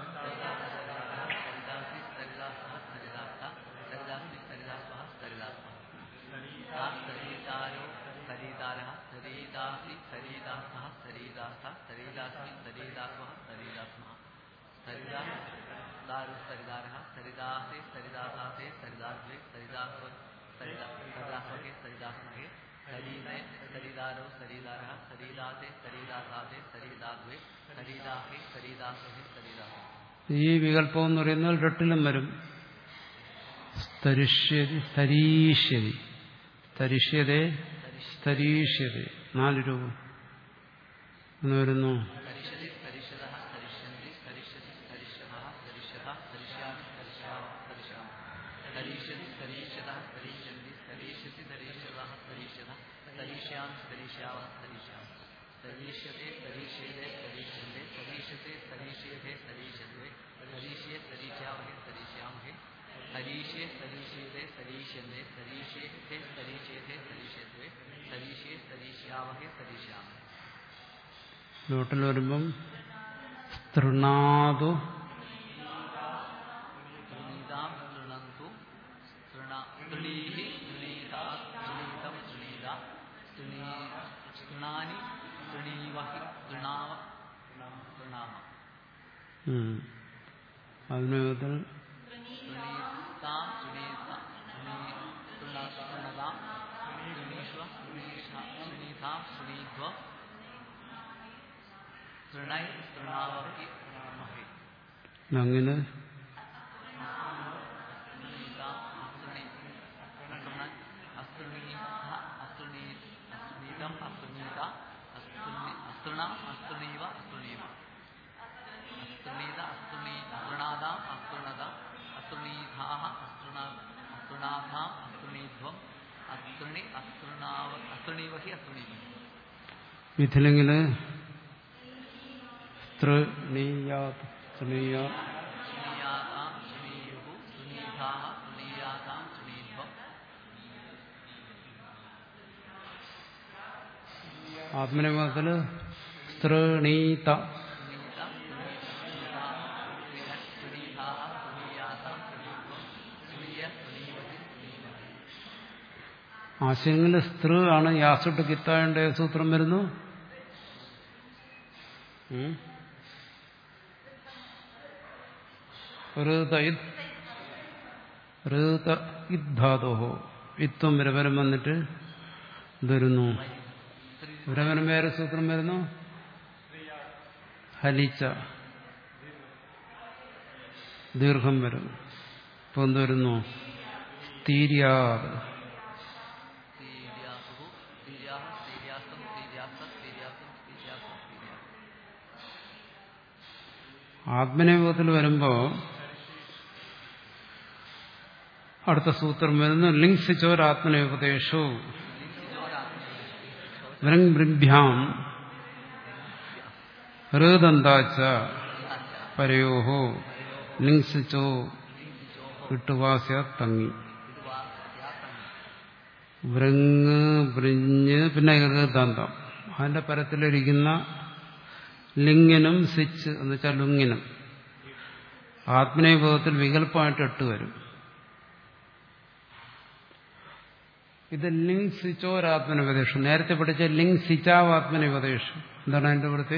സരിദാരോ സരിദാര സരിദാസേ സരിദാസാസേ സരിദാദ്വേ സരിദാഹേ സരിദാസേ സരിദാസേ ഈ വികല്പം എന്ന് പറയുന്നത് രട്ടിലും വരും സ്തരിഷ്യതി സ്തരീഷ്യതി സ്തരിഷ്യതേ സ്തരീഷ്യതേ നാല് രൂപം എന്ന് വരുന്നു കരിഷ്യതി കരിഷ്യത കരിഷ്യന്തി കരിഷ്യതി स्तरीष्यतः स्तरीष्यन्ति स्तरीष्यसि स्तरीष्यतः स्तरीष्यतः स्तरीष्यामि स्तरीष्यावः स्तरीष्यामि स्तरीष्यते स्तरीष्येते स्तरीष्यन्ते स्तरीष्यते स्तरीष्येते स्तरीष्यन्ते स्तरीष्ये स्तरीष्यावहे स्तरीष्यामहे स्तरीष्ये स्तरीष्येते स्तरीष्यन्ते स्तरीष्येते स्तरीष्येते स्तरीष्यन्ते स्तरीष्ये स्तरीष्यावहे स्तरीष्यामहे ലോട്ടിൽ വരുമ്പം തൃണാതു तृणीतां तृणन्तु तृणा तृणीः तृणीता तृणीतं तृणीता तृणी तृणानि तृणीवहि तृणाव तृणाम അതിനകത്തിൽ तृणीतां तृणीता तृणी तृण तृणतां तृणीष्व तृणीषा तृणीतां तृणीध्व तृणै तृणावहि तृणामहे അങ്ങനെ तृणीतां तृणी तृण अस्तृणीः अस्तृणी अस्तृणीतम् अस्तृणीता अस्तृणी अस्तृणाम् अस्तृणीव अस्तृणीव अस्तृणीत अस्तृणी अस्तृणादाम् अस्तृणद अस्तृणीधाः अस्तृण अस्तृणाधाम् अस्तृणीध्वम् अस्तृणि अस्तृणाव अस्तृणीव हि अस्तृणीव വിധിലെങ്കിൽ തൃണീയാത് തൃണീയാ तृणीयातां तृणीयुः तृणीधाः तृणीयातां तृणीध्वम् ആത്മനിവാസത്തിൽ തൃണീത तृणीता तृणीता तृणीधाः तृणीयातां तृणीध्वम् तृणीय तृणीवहि तृणीवहि ആശയങ്ങളിൽ സ്ത്രീ ആണ് യാസുട്ട് കിത്തായണ്ട സൂത്രം വരുന്നു ഉം? ഋത ഇദ് ഋത ഇദ്ധാതോഹോ ഇത്വം വിരവരം വന്നിട്ട് വരുന്നു വിരവരം വേറെ സൂത്രം വരുന്നു ഹലിച്ച ദീർഘം വരും ഇപ്പൊ എന്ത് വരുന്നു തീര്യാത് तीर्यासुः तीर्याः तीर्यासं तीर्यासः तीर्यासं तीर्यासः तीर्यासः ആത്മനിയോഗത്തിൽ വരുമ്പോ അടുത്ത സൂത്രം വരുന്നു ലിംഗിച്ചോരാത്മനോപദേശു വൃംഭ്യാം ഹൃദന്താച്ച പരയോഹോ ലിംഗിച്ചോ വിട്ടുവാസ്യ തങ്ങി വൃങ് വൃഞ്ഞ് പിന്നെ ഹൃദന്തം അതിന്റെ പരത്തിലിരിക്കുന്ന ലിംഗിനും സിച്ച് എന്ന് വെച്ചാൽ ലുങ്ങിനും ആത്മനേപഥത്തിൽ വികല്പമായിട്ട് എട്ട് വരും ഇത് ലിംഗ് സിച്ചോരാത്മനോപദേശം നേരത്തെ പഠിച്ച ലിംഗ് സിച്ചാവാത്മനോപദേശം എന്താണ് അതിന്റെ ഇവിടുത്തെ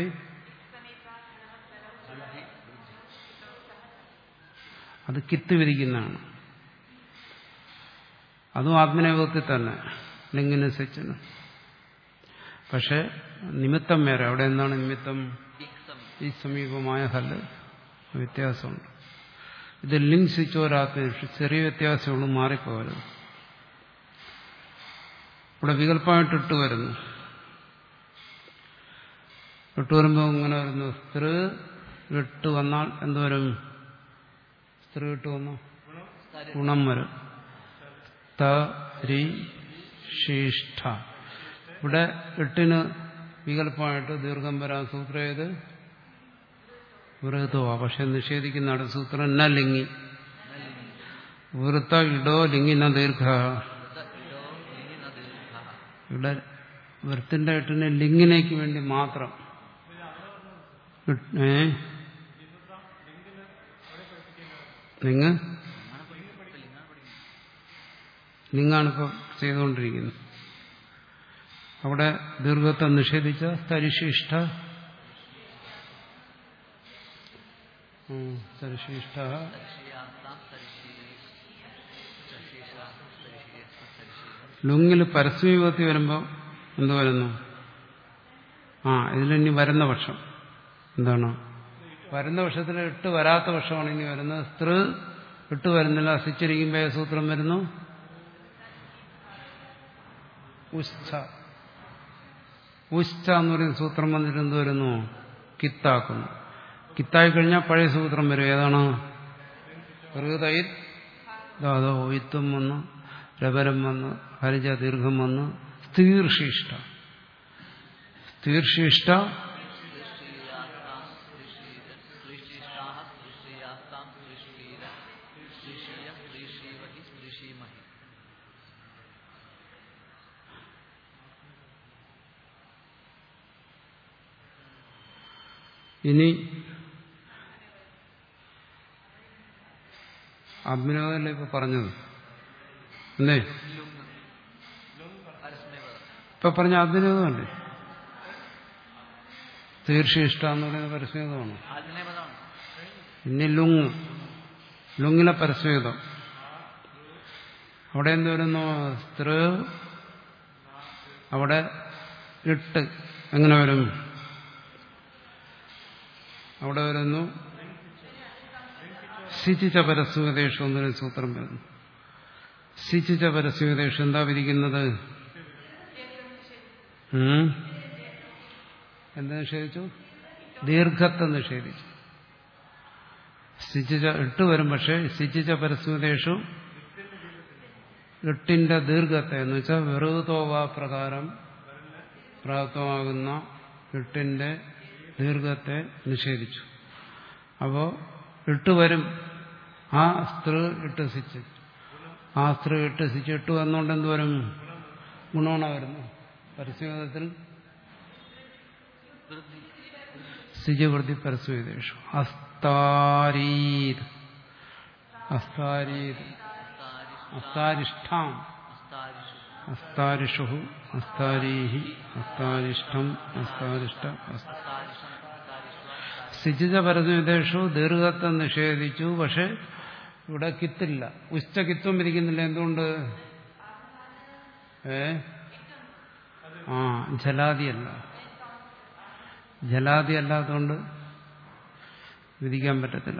അത് കിത്ത് വിരിക്കുന്നതാണ് അതും ആത്മനേപഥത്തിൽ തന്നെ ലിംഗിനും സിച്ചിനും പക്ഷെ നിമിത്തം വേറെ അവിടെ എന്താണ് നിമിത്തം ഇക്സം ഈ സമീപമായ ഹല്ല് വ്യത്യാസമുണ്ട് ഇത് ലിംഗ് സിച്ചോരാത്മനിഷ്ഠ ചെറിയ വ്യത്യാസമുള്ളൂ മാറിപ്പോകരുത് ഇവിടെ വികല്പമായിട്ട് ഇട്ട് വരുന്നു ഇട്ട് വരുമ്പോൾ ഇങ്ങനെ വരുന്നു സ്ത്രീ ഇട്ട് വന്നാൽ എന്തുവരും സ്ത്രീ ഇട്ട് വന്നു ഗുണം വരും ത രി ശിഷ്ട ഇവിടെ എട്ടിന് വികല്പമായിട്ട് ദീർഘം വരാൻ സൂത്രം ഏത് വൃഹത്വ പക്ഷെ നിഷേധിക്കുന്ന അടുത്ത സൂത്രം ന ലിംഗി വൃത്ത ഇടോ ലിംഗി ന ദീർഘ ഇടോ ഇനി ന ദീർഘഃ ഇവിടെ വൃത്തിന്റെ എട്ടിന് ലിംഗിനേക്ക് വേണ്ടി മാത്രം ഏ ലിംഗ് ലിംഗാണിപ്പം ചെയ്തുകൊണ്ടിരിക്കുന്നത് അവിടെ ദീർഘത്വം നിഷേധിച്ച സ്ഥരിശിഷ്ട സ്ഥരിശിഷ്ട തരിശീയാസാം തരിശീലേ തരിശീഷാസം തരിശീയസ്വ തരിശീലം ലുങ്ങിൽ പരസ്യവിഭക്തി വരുമ്പോൾ എന്ത് വരുന്നു ആ ഇതിലിനി വരുന്ന പക്ഷം എന്താണ് വരുന്ന പക്ഷത്തിൽ ഇട്ട് വരാത്ത പക്ഷമാണ് ഇനി വരുന്നത് സ്ത്രീ ഇട്ട് വരുന്നില്ല സിച്ചിരിക്കുമ്പോൾ ഏത് സൂത്രം വരുന്നു ഉസ്ഥ ഉസ്ഥ എന്ന് പറയുന്ന സൂത്രം വന്നിട്ട് എന്ത് വരുന്നു കിത്താക്കുന്നു കിത്തായി കഴിഞ്ഞാൽ പഴയ സൂത്രം വരും ഏതാണ് ഹൃദയ ധാതോ ഒയിത്വം വന്ന് രവരം വന്ന് ഹരിജ ദീർഘം വന്ന് സ്ഥീർഷിഷ്ട സ്ഥീർഷിഷ്ട स्त्रीशिष्टाः स्त्रीयास्तां स्त्रीशीर स्त्रीशीय स्त्रीशीवहि स्त्रीशीमहि ഇനി അഭിനവല്ലേ ഇപ്പൊ പറഞ്ഞത് അല്ലേ പരസ്മേവ ഇപ്പൊ പറഞ്ഞ അഭിനവമല്ലേ തീർച്ചയിഷ്ട എന്ന് പറയുന്ന പരസ്മേതമാണ് ആത്മനേപദമാണ് ഇനി ലുങ് ലുങ്ങിലെ പരസ്മേതം അവിടെ എന്ത് വരുന്നു സ്ത്ര അവിടെ ഇട്ട് എങ്ങനെ വരും അവിടെ വരുന്നു സിചിച്ച പരസ്മേതേഷു എന്നൊരു സൂത്രം വരുന്നു സിചിച്ച പരസ്മേതേഷു എന്താ വിധിക്കുന്നത് ഉം? എന്താ നിഷേധിച്ചു ദീർഘത്തെ നിഷേധിച്ചു സിച്ചിച്ച ഇട്ട് വരും പക്ഷേ സിച്ചിച്ച പരസ്മൃതേഷു എട്ടിന്റെ ദീർഘത്തെ എന്ന് വെച്ചാൽ വെറുതോവ പ്രകാരം പ്രാപ്തമാകുന്ന എട്ടിന്റെ ദീർഘത്തെ നിഷേധിച്ചു അപ്പോ ഇട്ട് വരും ആ സ്ത്രീ ഇട്ട് സിച്ച് ആ സ്ത്രീ ഇട്ട് സിച്ച് ഇട്ട് വന്നുകൊണ്ട് എന്ത് വരും ഗുണോണ വരുന്നു പരസ്യത്തിൽ വൃദ്ധി സിജവൃത്തി പരസ്വേദേഷു അസ്താരീത് അസ്താരീത് അസ്താരിഷ്ഠാം അസ്താരിഷു അസ്താരിഷു അസ്താരീഹി അസ്താരിഷ്ടം അസ്താരിഷ്ട അസ്ത- അസ്താരിഷം അസ്താരിഷ്വ സിജിത പരസ്വേദേഷു ദീർഘത്തെ നിഷേധിച്ചു പക്ഷെ ഇവിടെ കിത്തില്ല ഉച്ച കിത്വം ഇരിക്കുന്നില്ല എന്തുകൊണ്ട് ഏ ആ ജലാദിയല്ല ജലാദി അല്ലാത്തതുകൊണ്ട് വിധിക്കാൻ പറ്റത്തില്ല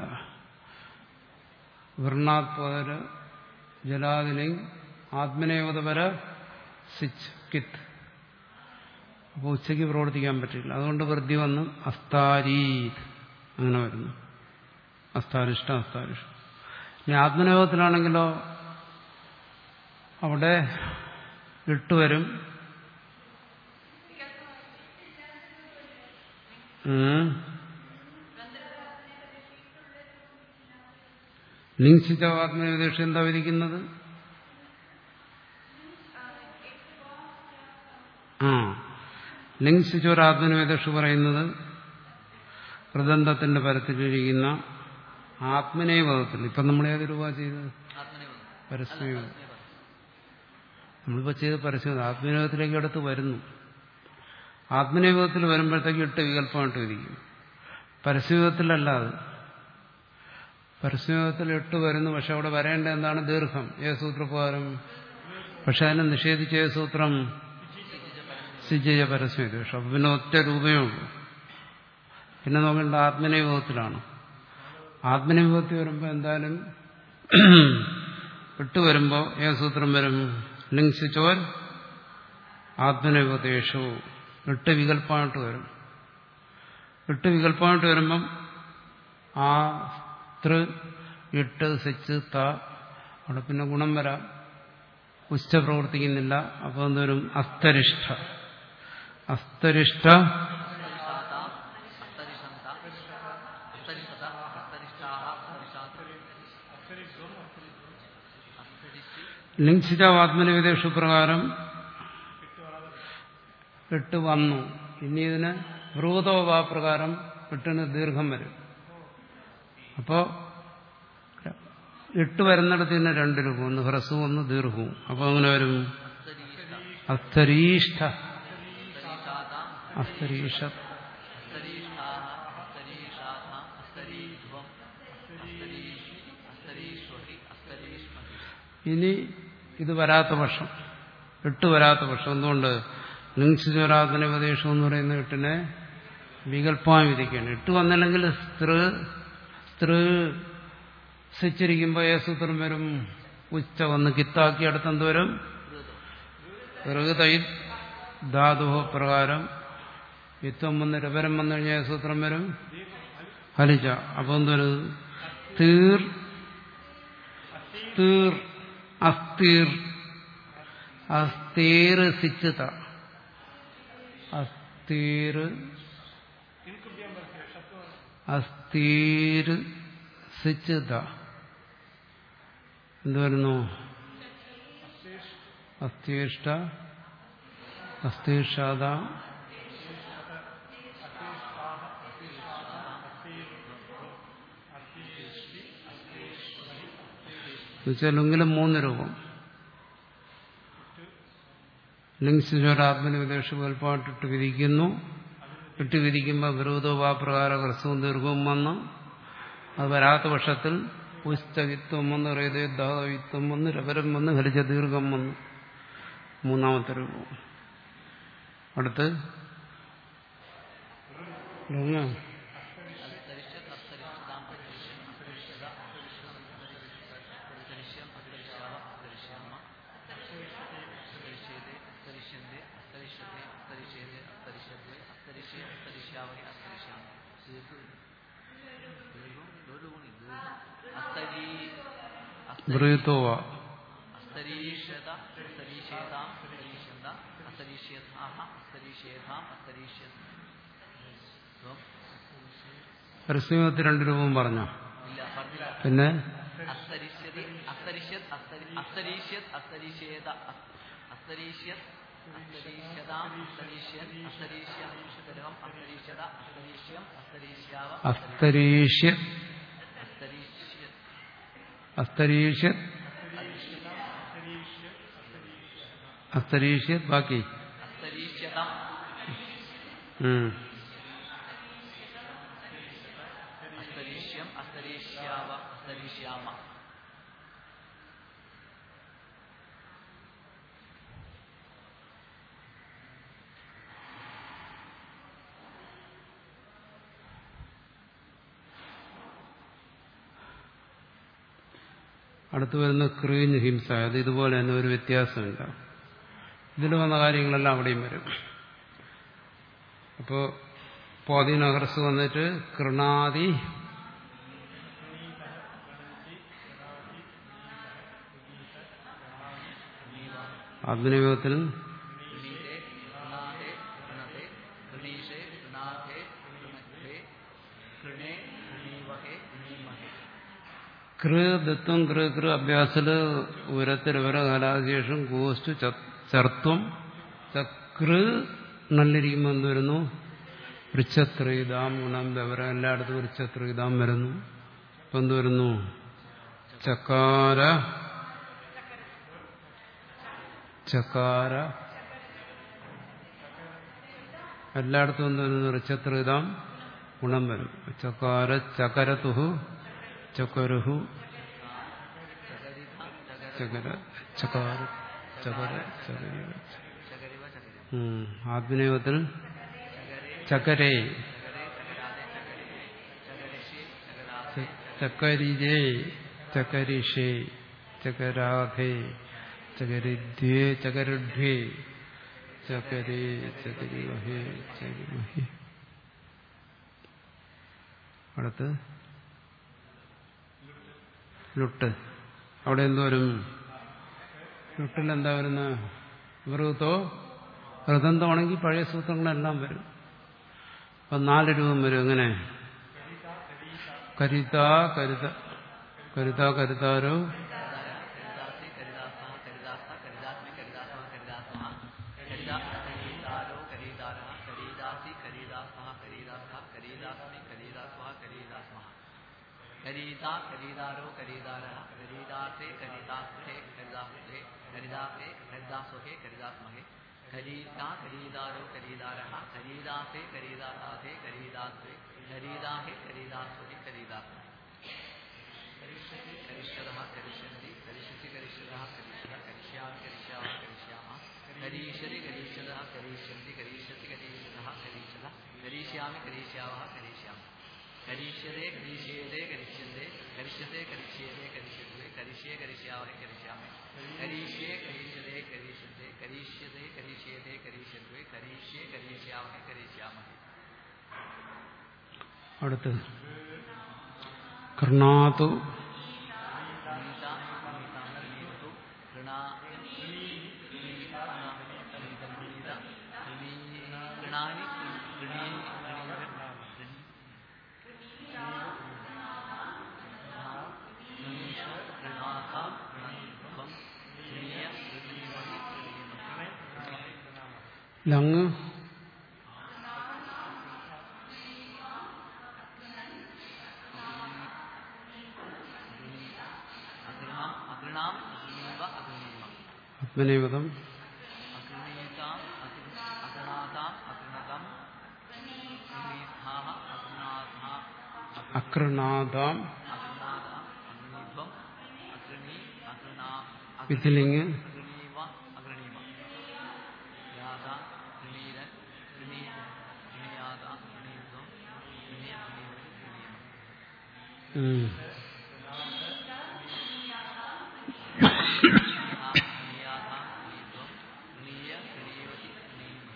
വർണ്ണാത്പര ജലാദിനെ ആത്മനേവതപര സിച്ച് കിത്ത് അപ്പോൾ ഉച്ചയ്ക്ക് പ്രവർത്തിക്കാൻ പറ്റില്ല അതുകൊണ്ട് വൃദ്ധി വന്ന് അസ്താരീത് അങ്ങനെ വരുന്നു അസ്താരിഷ്ട അസ്താരിഷ്ടം ഇനി ആത്മനേപത്തിലാണെങ്കിലോ അവിടെ ഇട്ടുവരും ഉം. ലിംഗിച്ച ആത്മനിർദ്ദേശം എന്താ വിധിക്കുന്നത് ആ ലിംഗിച്ച ഒരു ആത്മനിവേദക്ഷ പറയുന്നത് ഹൃദന്തത്തിന്റെ പരത്തിലിരിക്കുന്ന ആത്മനേപദത്തിൽ ഇപ്പം നമ്മൾ ഏത് രൂപ ചെയ്തത് ആത്മനേപദം പരസ്മേപദം നമ്മളിപ്പോൾ ചെയ്ത് പരസ്യം ആത്മനിയോഗത്തിലേക്ക് അടുത്ത് വരുന്നു ആത്മനിയോഗത്തിൽ വരുമ്പോഴത്തേക്ക് ഇട്ട് വികല്പമായിട്ട് വിധിക്കും പരസ്യയോഗത്തിലല്ല അത് പരസ്യയോഗത്തിൽ ഇട്ട് വരുന്നു പക്ഷെ അവിടെ വരേണ്ട എന്താണ് ദീർഘം ഏത് സൂത്രപ്രകാരം പക്ഷെ അതിനെ നിഷേധിച്ച ഏത് സൂത്രം സിജയ പരസ്യദോഷം അപ്പൊ പിന്നെ ഒറ്റ രൂപയേ ഉള്ളൂ പിന്നെ നോക്കേണ്ട ആത്മനിയോഗത്തിലാണ് ആത്മനിയോഗത്തിൽ വരുമ്പോൾ എന്തായാലും ഇട്ട് വരുമ്പോൾ ഏത് സൂത്രം വരും ലിംഗിച്ചോർ ആത്മനിയോഗതേഷു എട്ട് വികല്പമായിട്ട് വരും എട്ട് വികല്പമായിട്ട് വരുമ്പം ആ തൃ ഇട്ട് സെച്ച് ത അവിടെ പിന്നെ ഗുണം വരാം ഉച്ച പ്രവർത്തിക്കുന്നില്ല അപ്പോൾ എന്തോരും അസ്തരിഷ്ഠ അസ്തരിഷ്ഠ അസ്തരിഷാതാം അസ്തരിഷന്ത അസ്തരിഷത അസ്തരിഷ്ടാഹ അസ്തരിഷാത് അസ്തരിഷി ലിംഗിച്ച ആത്മനിവേദേശു പ്രകാരം എട്ട് വന്നു ഇനി ഇതിന് ബ്രൂതോവാ പ്രകാരം എട്ടിന് ദീർഘം വരും അപ്പോ എട്ട് വരുന്നിടത്ത് തന്നെ രണ്ട് രൂപം ഒന്ന് ഹ്രസ്വവും ഒന്ന് ദീർഘവും അപ്പൊ അങ്ങനെ വരും അസ്തരീഷ്ട അസ്തരീഷ്ഠ അസ്തരീഷാതാം അസ്തരീഷ അസ്തരീഷ്ടാഹ അസ്തരീഷാതാം അസ്തരീധ്വം അസ്തരീഷി അസ്തരീഷ്വഹി അസ്തരീഷ്മഹി ഇനി ഇത് വരാത്ത പക്ഷം എട്ട് വരാത്ത പക്ഷം എന്തുകൊണ്ട് ലിംഗിച്ചോരാധന ഉപദേശം എന്ന് പറയുന്ന എട്ടിനെ വികല്പമായി വിധിക്കുകയാണ് എട്ട് വന്നില്ലെങ്കിൽ സ്ത്രീ സ്ത്രീ സിച്ചിരിക്കുമ്പോൾ ഏ സൂത്രം വരും ഉച്ച വന്ന് കിത്താക്കി അടുത്തെന്ത് വരും ഋതൈ ധാതു പ്രകാരം യുദ്ധം വന്ന് രപരം വന്നു കഴിഞ്ഞാൽ ഏ സൂത്രം വരും ഹലിച്ച അപ്പോൾ എന്തൊരു തീർ അസ്തീർ അസ്തീർ അസ്തീർ സിച്ചുത അസ്തീർ അസ്തീർ സിച്ചുത എന്ത് വരുന്നു അസ്തീഷ്ട അസ്തീഷാദ എന്നുവെച്ചാലെങ്കിലും മൂന്ന് രൂപം ലിംഗസ്വരാത്മന വിദേശ വേൽപ്പാട്ടിട്ട് വിധിക്കുന്നു ഇട്ട് വിധിക്കുമ്പോൾ വിരോധോപാപ്രകാര ഹ്രസ്വവും ദീർഘവും വന്ന് അത് വരാത്ത പക്ഷത്തിൽ പുസ്തകിത്വം വന്ന് ഹൃദയദാഹിത്വം വന്ന് രവരം വന്ന് ഹരിച്ച ദീർഘം വന്ന് മൂന്നാമത്തെ രൂപം അടുത്ത് പറഞ്ഞോ? അസ്തരിഷ്യത് അസ്തരിഷ്യതാം അസ്തരിഷ്യൻ അസ്തരിഷ്യത അസ്തരിഷ്യം അസ്തരിഷ്യാവ അസ്തരിഷ്യാമ അസ്തരിഷ്യതേ അസ്തരിഷ്യന്തേ അസ്തരിഷ്യത്തെ അസ്തരിഷ്യതേ അസ്തരിഷ്യദ്വേ അസ്തരിഷ്യ അസ്തരിഷ്യാവഹേ അസ്തരിഷ്യാമ അസ്തരീ ബ്രീത്തോവ അസ്തരീഷത അസ്തരീഷേതാം അസ്തരീഷന്ത അസ്തരീഷ്യഥാഹ അസ്തരീഷേധാം അസ്തരീഷ്യ പരസ്യമത്തിൽ രണ്ട് രൂപം പറഞ്ഞോ ഇല്ല പറഞ്ഞില്ല പിന്നെ അസ്തരിഷ്യതി അസ്തരിഷ്യത് അസ്തരി അസ്തരീഷ്യത് അസ്തരീഷ്യേത അസ്തരീഷ്യത് അസ്തരീഷ്യതാം അസ്തരീഷ്യൻ അസ്തരീഷ്യം അസ്തരീഷ്യത അസ്തരീഷ്യം അസ്തരീഷ്യാവ അസ്തരീഷ്യ അസ്തരീഷ്യത് അസ്തരീഷ്യ അസ്തരീഷ്യ ബാക്കി അസ്തരീഷ്യതം ഉം. അസ്തരീഷ്യം അസ്തരീഷ്യാവ അസ്തരീഷ്യാമ അടുത്ത് വരുന്ന ക്രീഞ്ഞ് ഹിംസ അത് ഇതുപോലെ തന്നെ ഒരു വ്യത്യാസമില്ല ഇതിൽ വന്ന കാര്യങ്ങളെല്ലാം അവിടെയും വരും അപ്പോ പോതിനഹർസ് വന്നിട്ട് കൃണാദി ആത്മനിയോഗത്തിൽ ഗൃണീതേ ഗൃണാതേ ഗൃണതേ ഗൃണീഷേ ഗൃണാഥേ ഗൃണത്വേ ഗൃണേ ഗൃണീവഹേ ഗൃണീമഹേ കൃ ദത്വം കൃ കൃ അഭ്യാസത്തില് ഉരത്തിരവര കാലാശേഷം ഗോസ്റ്റു ചർത്തം ചക്ര നല്ലിരിക്കുമ്പോൾ എന്ത് വരുന്നു വൃക്ഷത്രീതാം ഗുണം വിവര എല്ലായിടത്തും വൃക്ഷത്രീതാം വരുന്നു ഇപ്പൊ എന്ത് വരുന്നു ചക്കാര ചക്കാര എല്ലായിടത്തും എന്ത് വരുന്നു വൃക്ഷത്രീതാം ഗുണം വരും ചക്കാര ചകരതുഹു ചകരുഹു ചകര ചകാര ചകര ചകര ചകരിവ ചകരി ഉം. ആത്മനിയോഗത്തിൽ ചകരേ ചകരിഷേ ചകരാധേ ചക്കരിജേ ചകരിഷേ ചകരാധേ ചകരിദ്വേ ചകരുഢ്വേ ചകരേ ചകരിമഹേ ചകരിമഹേ അടുത്ത് ലുട്ട് അവിടെ എന്തോരും ലുട്ടിൽ എന്താ വരുന്നത് വൃതോ വൃതന്തമാണെങ്കിൽ പഴയ സൂത്രങ്ങളെല്ലാം വരും അപ്പം നാല് രൂപം വരും എങ്ങനെ കരിത കരുത കരുത കരുതാരോ കരിദാസി കരിദാസ കരിദാസ കരിദാസ്മി കരിദാസ കരിദാസ കരിദാ കരീതാരോ കരീതാര കരീദാസി കരീദാസ കരീദാസ കരീദാസ്മി കരീദാസ്വ കരീദാസ്മ കരീത കരീതാരോ കരീതാര കരീദാസേ കരീദാസ്മഹേ കരീദാസ്മഹേ കരീദാസേ കരീദാസ്വഹേ കരീദാസ്മഹേ കരീത കരീതാരോ കരീതാര കരീദാസേ കരീദാസാധേ കരീദാസ്വേ കരീദാഹേ കരീദാസ്വഹേ കരീദാസ്മഹേ करिष्यति करिष्यतः करिष्यन्ति करिष्यति करिष्यतः करिष्यतः करिष्यामि करिष्यामः करिष्यामः करिष्यति करिष्यतः करिष्यन्ति करिष्यति करिष्यतः करिष्यतः करिष्यामि करिष्यावः करिष्यामः करिष्यते करिष्येते करिष्यन्ते करिष्यते करिष्येते करिष्यन्ते करिष्ये करिष्यावहे करिष्यामि करिष्ये करिष्यते करिष्यन्ते करिष्यते करिष्येते करिष्यन्ते करिष्ये करिष्यावहे करिष्यामः അടുത്ത് കർണാതു गीता ഗൃണാ ഗൃണാനി ഗൃണീ ഗൃണാസാം ഗൃണീത്വം ഗൃണീയ ഗൃണീമഹി ഗൃണീമഹി ലങ് അഗൃണാം അഗൃണാം അഗൃണീവ അഗൃണീമ ആത്മനേപദം അഗൃണീതാം അഗൃ- അഗൃണാതാം അഗൃണതം ഗൃണീത്ഥാഹ അഗൃണാഥാ അകൃണാദാം അഗൃണാതാം അഗൃണീത്വം അഗൃണീ അഗൃണാ വിധിലിംഗ് അഗൃണീവ അഗൃണീമ യാത ഗൃണീരൻ ഗൃണീ ഗൃണീയാത ഗൃണീത്വം ഗൃണീയ ഗൃണീവൻ ഗൃണീമ ഉം. ഗൃണീയാതാം ഗൃണീത്വം ഗൃണീയ ഗൃണീവതി ഗൃണീമ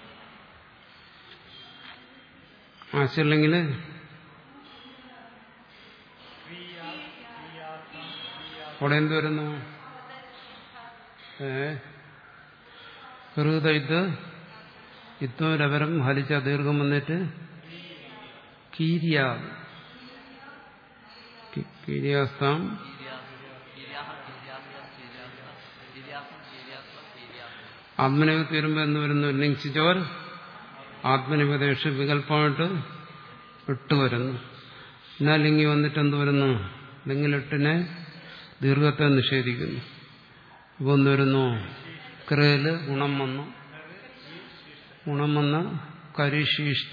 ആശയമില്ലെങ്കിൽ അവിടെ എന്ത് വരുന്നു ഏ ഹൃദയത് യുദ്ധം രവരം ഹലിച്ച ദീർഘം വന്നിട്ട് കീരിയാ കി- കീരിയാസ്താം ആത്മനിപത്ത് വരുമ്പോൾ എന്ന് വരുന്നു ലിംഗിച്ചവർ ആത്മനിപദേശ വികല്പമായിട്ട് ഇട്ട് വരുന്നു എന്നാൽ ലിംഗി വന്നിട്ട് എന്ത് വരുന്നു ലിംഗിലിട്ടിനെ ദീർഘത്തെ നിഷേധിക്കുന്നു അപ്പോൾ എന്ത് വരുന്നു ക്രയില് ഗുണം വന്നു ഗുണം വന്ന കരിശിഷ്ട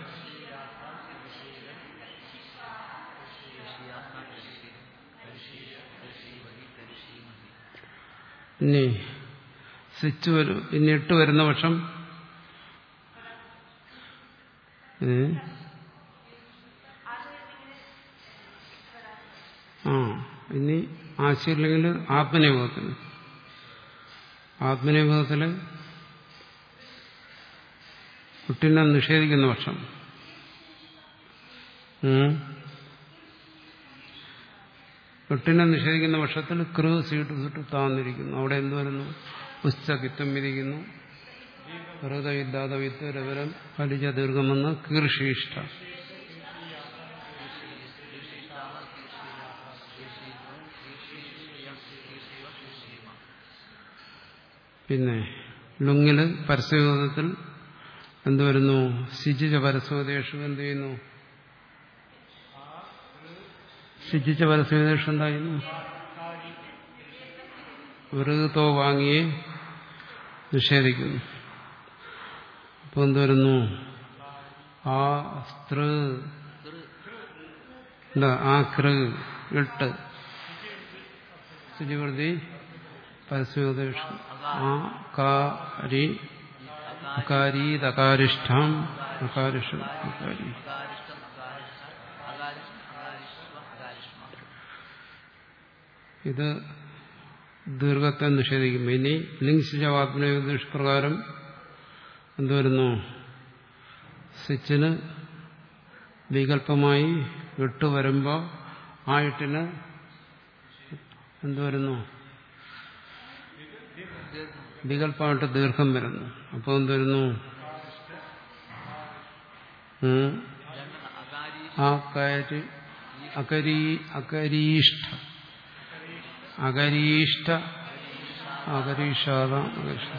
ഇനി സ്വിച്ച് വരും ഇനി ഇട്ട് വരുന്ന പക്ഷം ഏ? ആ ഇനി ആശയമില്ലെങ്കിൽ ആത്മനിയോഗത്തിന് ആത്മനിയോഗത്തില് കുട്ടിനെ നിഷേധിക്കുന്ന പക്ഷം ഉം. എട്ടിനെ നിഷേധിക്കുന്ന പക്ഷത്തിൽ കൃ സീട്ട് സീട്ട് താന്നിരിക്കുന്നു അവിടെ എന്ത് വരുന്നു പുസ്തകിത്വം വിധിക്കുന്നു ഹൃദയില്ലാതെ വിത്ത് രവരം ഫലിച്ച ദീർഘമെന്ന് കീർഷിഷ്ട പിന്നെ ലുങ്ങില് പരസ്യബോധത്തിൽ എന്ത് വരുന്നു ശിചിച്ച പരസ്യോദേശം എന്ത് ചെയ്യുന്നു ശിചിച്ച പരസ്യോദേശം എന്തായിരുന്നു വെറുതോ വാങ്ങിയെ നിഷേധിക്കുന്നു അപ്പൊ എന്ത് വരുന്നു ആ സ്ത്ര എന്താ ആ കൃ എട്ട് ശുചിവൃത്തി പരസ്യോദേശം ആ കാരി അകാരി തകാരിഷ്ഠം അകാരിഷ അകാരി അകാരിഷ്ടം അകാരിഷ്ട അകാരിഷ്ട അകാരിഷ്വ അകാരിഷ്മ ഇത് ദീർഘത്തെ നിഷേധിക്കും ഇനി ലിംഗിശാത്മന ദുഷ്പ്രകാരം എന്തുവരുന്നു സ്വിച്ചിന് വികല്പമായി ഇട്ട് വരുമ്പോൾ ആ ഇട്ടിന് എന്തുവരുന്നു വികല്പമായിട്ട് ദീർഘം വരുന്നു അപ്പോൾ എന്തുവരുന്നു ഉം. രണ്ടെണ്ണം അകാരി ആ കരി അകരീ അകരീഷ്ഠ അകരീഷ്ഠ അകരീഷാദ അകരീഷ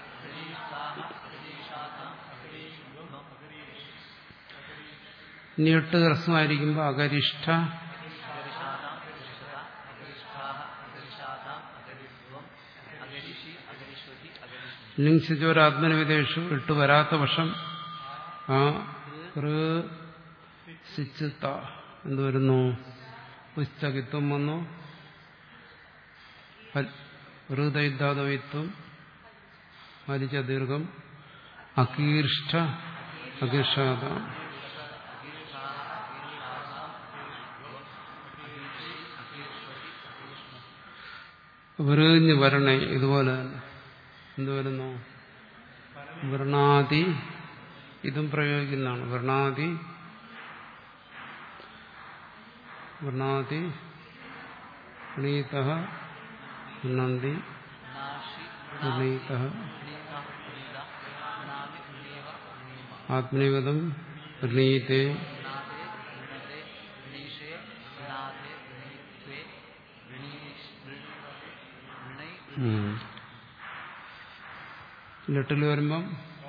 ഇനി എട്ട് ഹ്രസ്വമായിരിക്കുമ്പോൾ അകരിഷ്ഠ അകരിഷാതാം അകരിഷത അകരിഷ്ഠാഹ അകരിഷാതാം അകരിത്വം അകരിഷി അകരിഷ്വതി അകരിഷ്മി ലിംഗിച്ചോരാത്മനിവേദേഷു ഇട്ട് വരാത്ത പക്ഷം ആ കൃ സിച്ചുത്ത എന്ത് വരുന്നു പുസ്തകിത്വം വന്നു ഹൃദയിദ്ധാതവിത്വം ഹരിച്ച ദീർഘം അകീർഷ്ഠ അകീർഷാദ വിറിഞ്ഞ് വരണേ ഇതുപോലെ തന്നെ എന്ത് വരുന്നു വൃണാദി ഇതും പ്രയോഗിക്കുന്നതാണ് വൃണാദി വൃണാദി പ്രണീത വൃണന്തി നാണി പ്രണീത പ്രണീത പ്രണീത പ്രണാമി പ്രണീവ പ്രണീമ ആത്മനിപദം പ്രണീതേ പ്രണാതേ പ്രണതേ പ്രണീഷേ പ്രണാതേ പ്രണീത്വേ പ്രണീഷ് പ്രണൈ ഉം. ലെട്ടിൽ വരുമ്പം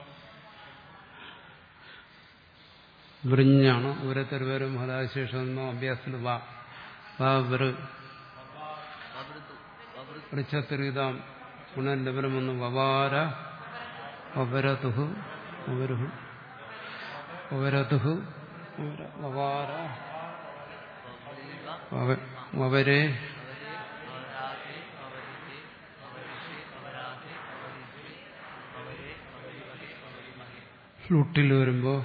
വൃഞ്ഞാണ് ഓരോരുത്തർ വരും ഹതാശേഷം അഭ്യാസത്തിൽ വാ വാ വൃ വവൃതു വവൃതു വൃക്ഷത്തിരിതാം ഗുണലവരം വന്ന് വവാര വവരതുഹു വവരുഹു വവരതുഹു വവര- വവാര വവ്രീവ വവ- വവരേ അവരെ അവരാതെ അവരിതെ അവരിഷേ അവരാതെ അവരിദ്വേ അവരെ അവരിവഹേ അവരിമഹേ ലുട്ടിൽ വരുമ്പോ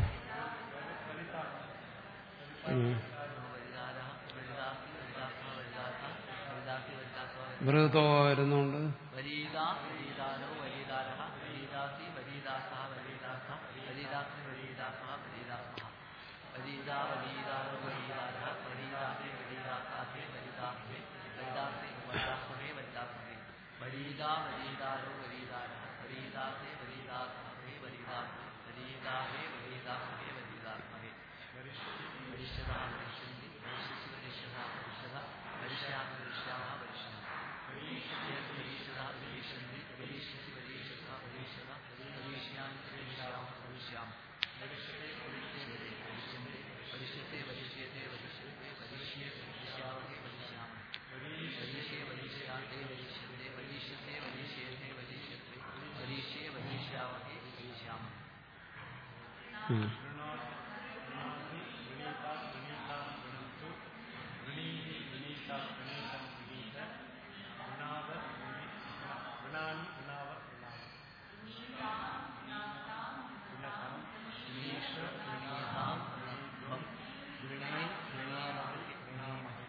ഉം. വരിദാരഃ വരിദാസി വരിദാസഃ വരിദാസ വരിദാസി വരിദാസോ വൃതോ വരുന്നുണ്ട് വരീദാ വരീദാരോ വരീദാരഃ വരീദാസി വരീദാസഃ വരീദാസ വരീദാസി വരീദാസഃ വരീദാസഃ വരീദാ വരീദാരോ വരീദാരഃ വരീദാസി വരീദാസാസി വരീദാസേ വരിദാസി വരിദാസമേ വരിദാസമേ വരീദാ വരീദാരോ വരീദാരഃ വരീദാസേ വരീദാസമേ വരീദാസ വരീദാഹേ വരീദാസമേ വരീദാസമേ വരിഷ്യതാ വരിഷ്യന്തി വരിഷ്യസി വരിഷ്യതാ വരിഷ്യത വരിഷ്യാമി വരിഷ്യാമ വരിഷ്യാമ വരീഷ്യതാ വരീഷ്യന്തി വരീഷ്യസി വരീഷ്യത വരീഷ്യത വരീഷ്യാമി വരീഷ്യാമ വരീഷ്യാമ വരിഷ്യത്തെ വരിഷ്യത്തെ വരിഷ്യന്തി വരിഷ്യത്തെ വരിഷ്യത്തെ വരിഷ്യത്തെ വരിഷ്യേ വരിഷ്യാവഹേ വരിഷ്യാമ വരീഷ്യേ വരീഷ്യാത്തെ വരീഷ്യത്തെ വരീഷ്യത്തെ വരീഷ്യേത്തെ വരീഷ്യത്തെ വരീഷ്യേ വരീഷ്യാവഹേ വരീഷ്യാമ ഉം. ഗൃണീഷ ഗൃണീതാം ഗൃണീത്വം ഗൃണൈ ഗൃണീമഹി ഗൃണീമഹി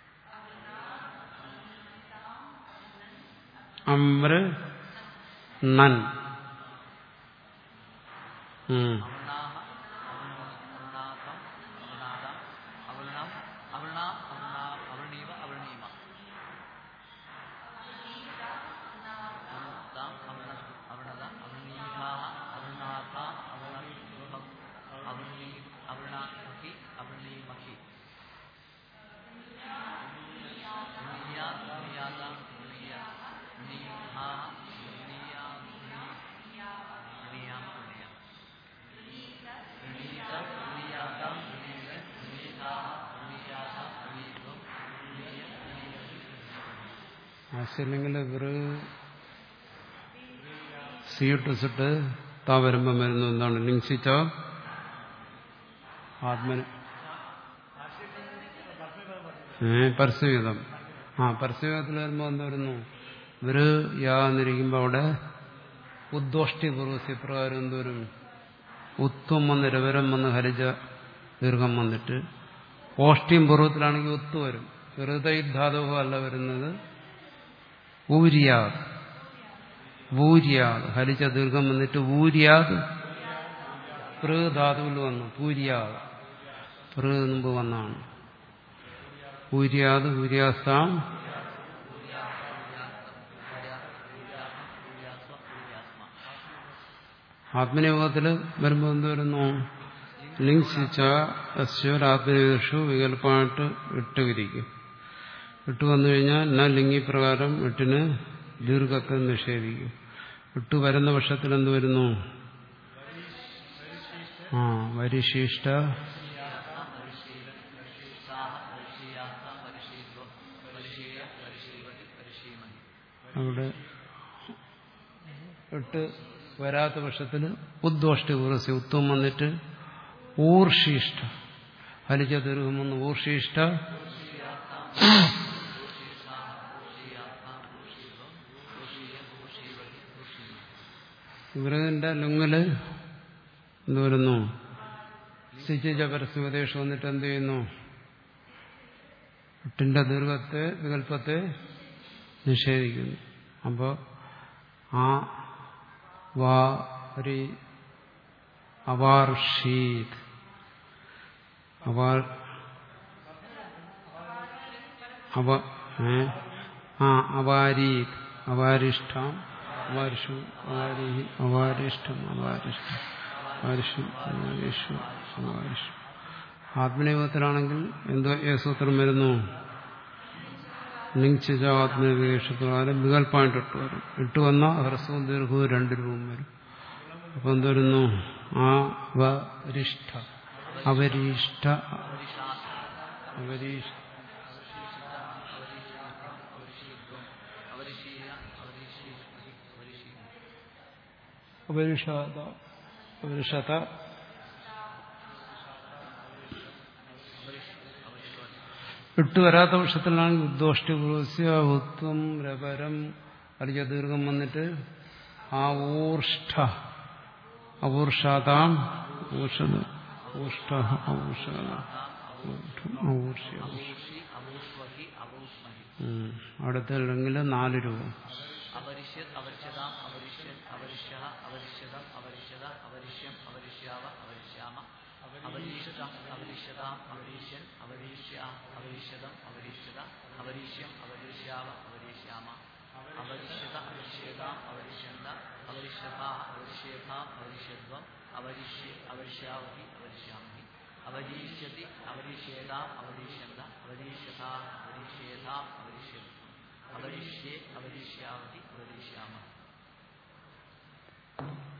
അമ്ര നൻ ഉം. അവൃണാഹ അവൃണാഥം അവൃണാഥം അവൃണം അവൃണ അവൃണ അവൃണീവ അവൃണീമ അവൃണതാം അവൃണ അവൃണത അവൃണീഹാഹ അവൃണാഥ അവൃണീഭം അവൃണീ അവൃണാമഹി അവൃണീമഹി വൃണീയാ വൃണീയാതാം വൃണീയ വൃണീഹാഹ വൃണീയാ വൃണീയാമ വൃണീയാമ പ്രണീത പ്രണീയാതാം പ്രണീത പ്രണീതാഹ പ്രണീയാത പ്രണീത്വം പ്രണീയ പ്രണീയതി ആശയമില്ലെങ്കിൽ വൃ സീട്ട് സിട്ട് താ വരുമ്പം വരുന്നു എന്താണ് ലിംസിച്ച ആത്മന് ഏ പരസ്യവിധം ആ പരസ്യവിധത്തിൽ വരുമ്പോൾ എന്താ വരുന്നു വൃ യാ എന്നിരിക്കുമ്പോൾ അവിടെ ഉദ്ദോഷ്ടി പൂർവ്വസ്യ പ്രകാരം എന്തോരും ഉത്വം വന്ന് രവരം വന്ന് ഹരിജ ദീർഘം വന്നിട്ട് ഓഷ്ട്യം പൂർവ്വത്തിലാണെങ്കിൽ ഉത്ത് വരും ഹൃദയധാതവോ അല്ല വരുന്നത് ഊര്യാത് ഊര്യാത് ഹരിച്ച ദീർഘം വന്നിട്ട് ഊര്യാത് പൃ ധാതുവിൽ വന്നു പൂര്യാത് പൃ മുമ്പ് വന്നാണ് ഊര്യാത് ഊര്യാസ്താം ആത്മനിയോഗത്തിൽ വരുമ്പോൾ എന്ത് വരുന്നു ലിംഗിച്ച അശ്വരാത്മനിവേഷു വികല്പമായിട്ട് ഇട്ട് വിരിക്കും ഇട്ട് വന്നു കഴിഞ്ഞാൽ ന ലിംഗി പ്രകാരം ഇട്ടിന് ദീർഘത്തെ നിഷേധിക്കും ഇട്ട് വരുന്ന പക്ഷത്തിൽ എന്ത് വരുന്നു ആ വരിശിഷ്ട അവിടെ ഇട്ട് വരാത്ത പക്ഷത്തിൽ ഉദ്ദോഷ്ടി പൂർവ്വസി ഉത്വം വന്നിട്ട് ഊർഷിഷ്ട ഹലിച്ച ദീർഘം വന്ന് ഊർഷിഷ്ട ഇവരുടെ ലുങ്ങില് എന്ത് വരുന്നു സ്ഥിതിച്ച പരസ്യപദേശം വന്നിട്ട് എന്ത് ചെയ്യുന്നു എട്ടിന്റെ ദീർഘത്തെ വികല്പത്തെ നിഷേധിക്കുന്നു അപ്പോൾ ആ വാരി അവാർഷീത് അവാർ അവ ഏ? ആ അവാരീത് അവാരിഷ്ഠം അവാരിഷു അവാരിഹി അവാരിഷ്ടം അവാരിഷ്ടം അവാരിഷം അവാരിഷു അവാരിഷു ആത്മനിയോഗത്തിലാണെങ്കിൽ എന്തോ ഏ സൂത്രം വരുന്നു ലിംഗിച്ച ആത്മനിവേശപ്രകാരം വികല്പമായിട്ട് ഇട്ട് വരും ഇട്ട് വന്നാൽ ഹ്രസ്വവും ദീർഘവും രണ്ട് രൂപം വരും അപ്പൊ എന്ത് വരുന്നു ആ വരിഷ്ഠ അവരിഷ്ഠ അവരീഷ് അപരിഷത അപരിഷത ഇട്ട് വരാത്ത പക്ഷത്തിലാണെങ്കിൽ ഉദ്ദോഷ്ടി പുറസ്യഹുത്വം രപരം അരിജ ദീർഘം വന്നിട്ട് ആ ഊർഷ്ഠ അപൂർഷാതാം ഊഷത ഊഷ്ട ഔഷധ ഊർഷ്യ അബൂഷി അബൂഷ്വഹി അബൂഷ്മഹി ഉം. അടുത്തുണ്ടെങ്കിൽ നാല് രൂപ അവരിഷ്യത് അവരിഷ്യതാം അവരിഷ്യൻ അവരിഷ്യ അവരിഷ്യതം അവരിഷ്യത അവരിഷ്യം അവരിഷ്യാവ അവരിഷ്യാമ അവരീഷ്ടം അവരിഷ്യതാം അവരീഷ്യൻ അവരീഷ്യ അവരിഷ്യതം അവരീഷ്യത അവരീഷ്യം അവരീഷ്യാവ അവരീഷ്യാമ അവരിഷ്യത അവരിഷ്യതാം അവരിഷ്യന്ത അവരിഷ്യത അവരിഷ്യേതാം അവരിഷ്യദ്വം അവരിഷ്യ അവരിഷ്യാവഹി അവരിഷ്യാമഹി അവരീഷ്യതി അവരീഷ്യേതാം അവരീഷ്യന്ത അവരീഷ്യതാ അവരീഷ്യേതാം അവരീഷ്യദ്വം അവരിഷ്യേ അവരിഷ്യാവതി അവരിഷ്യാമ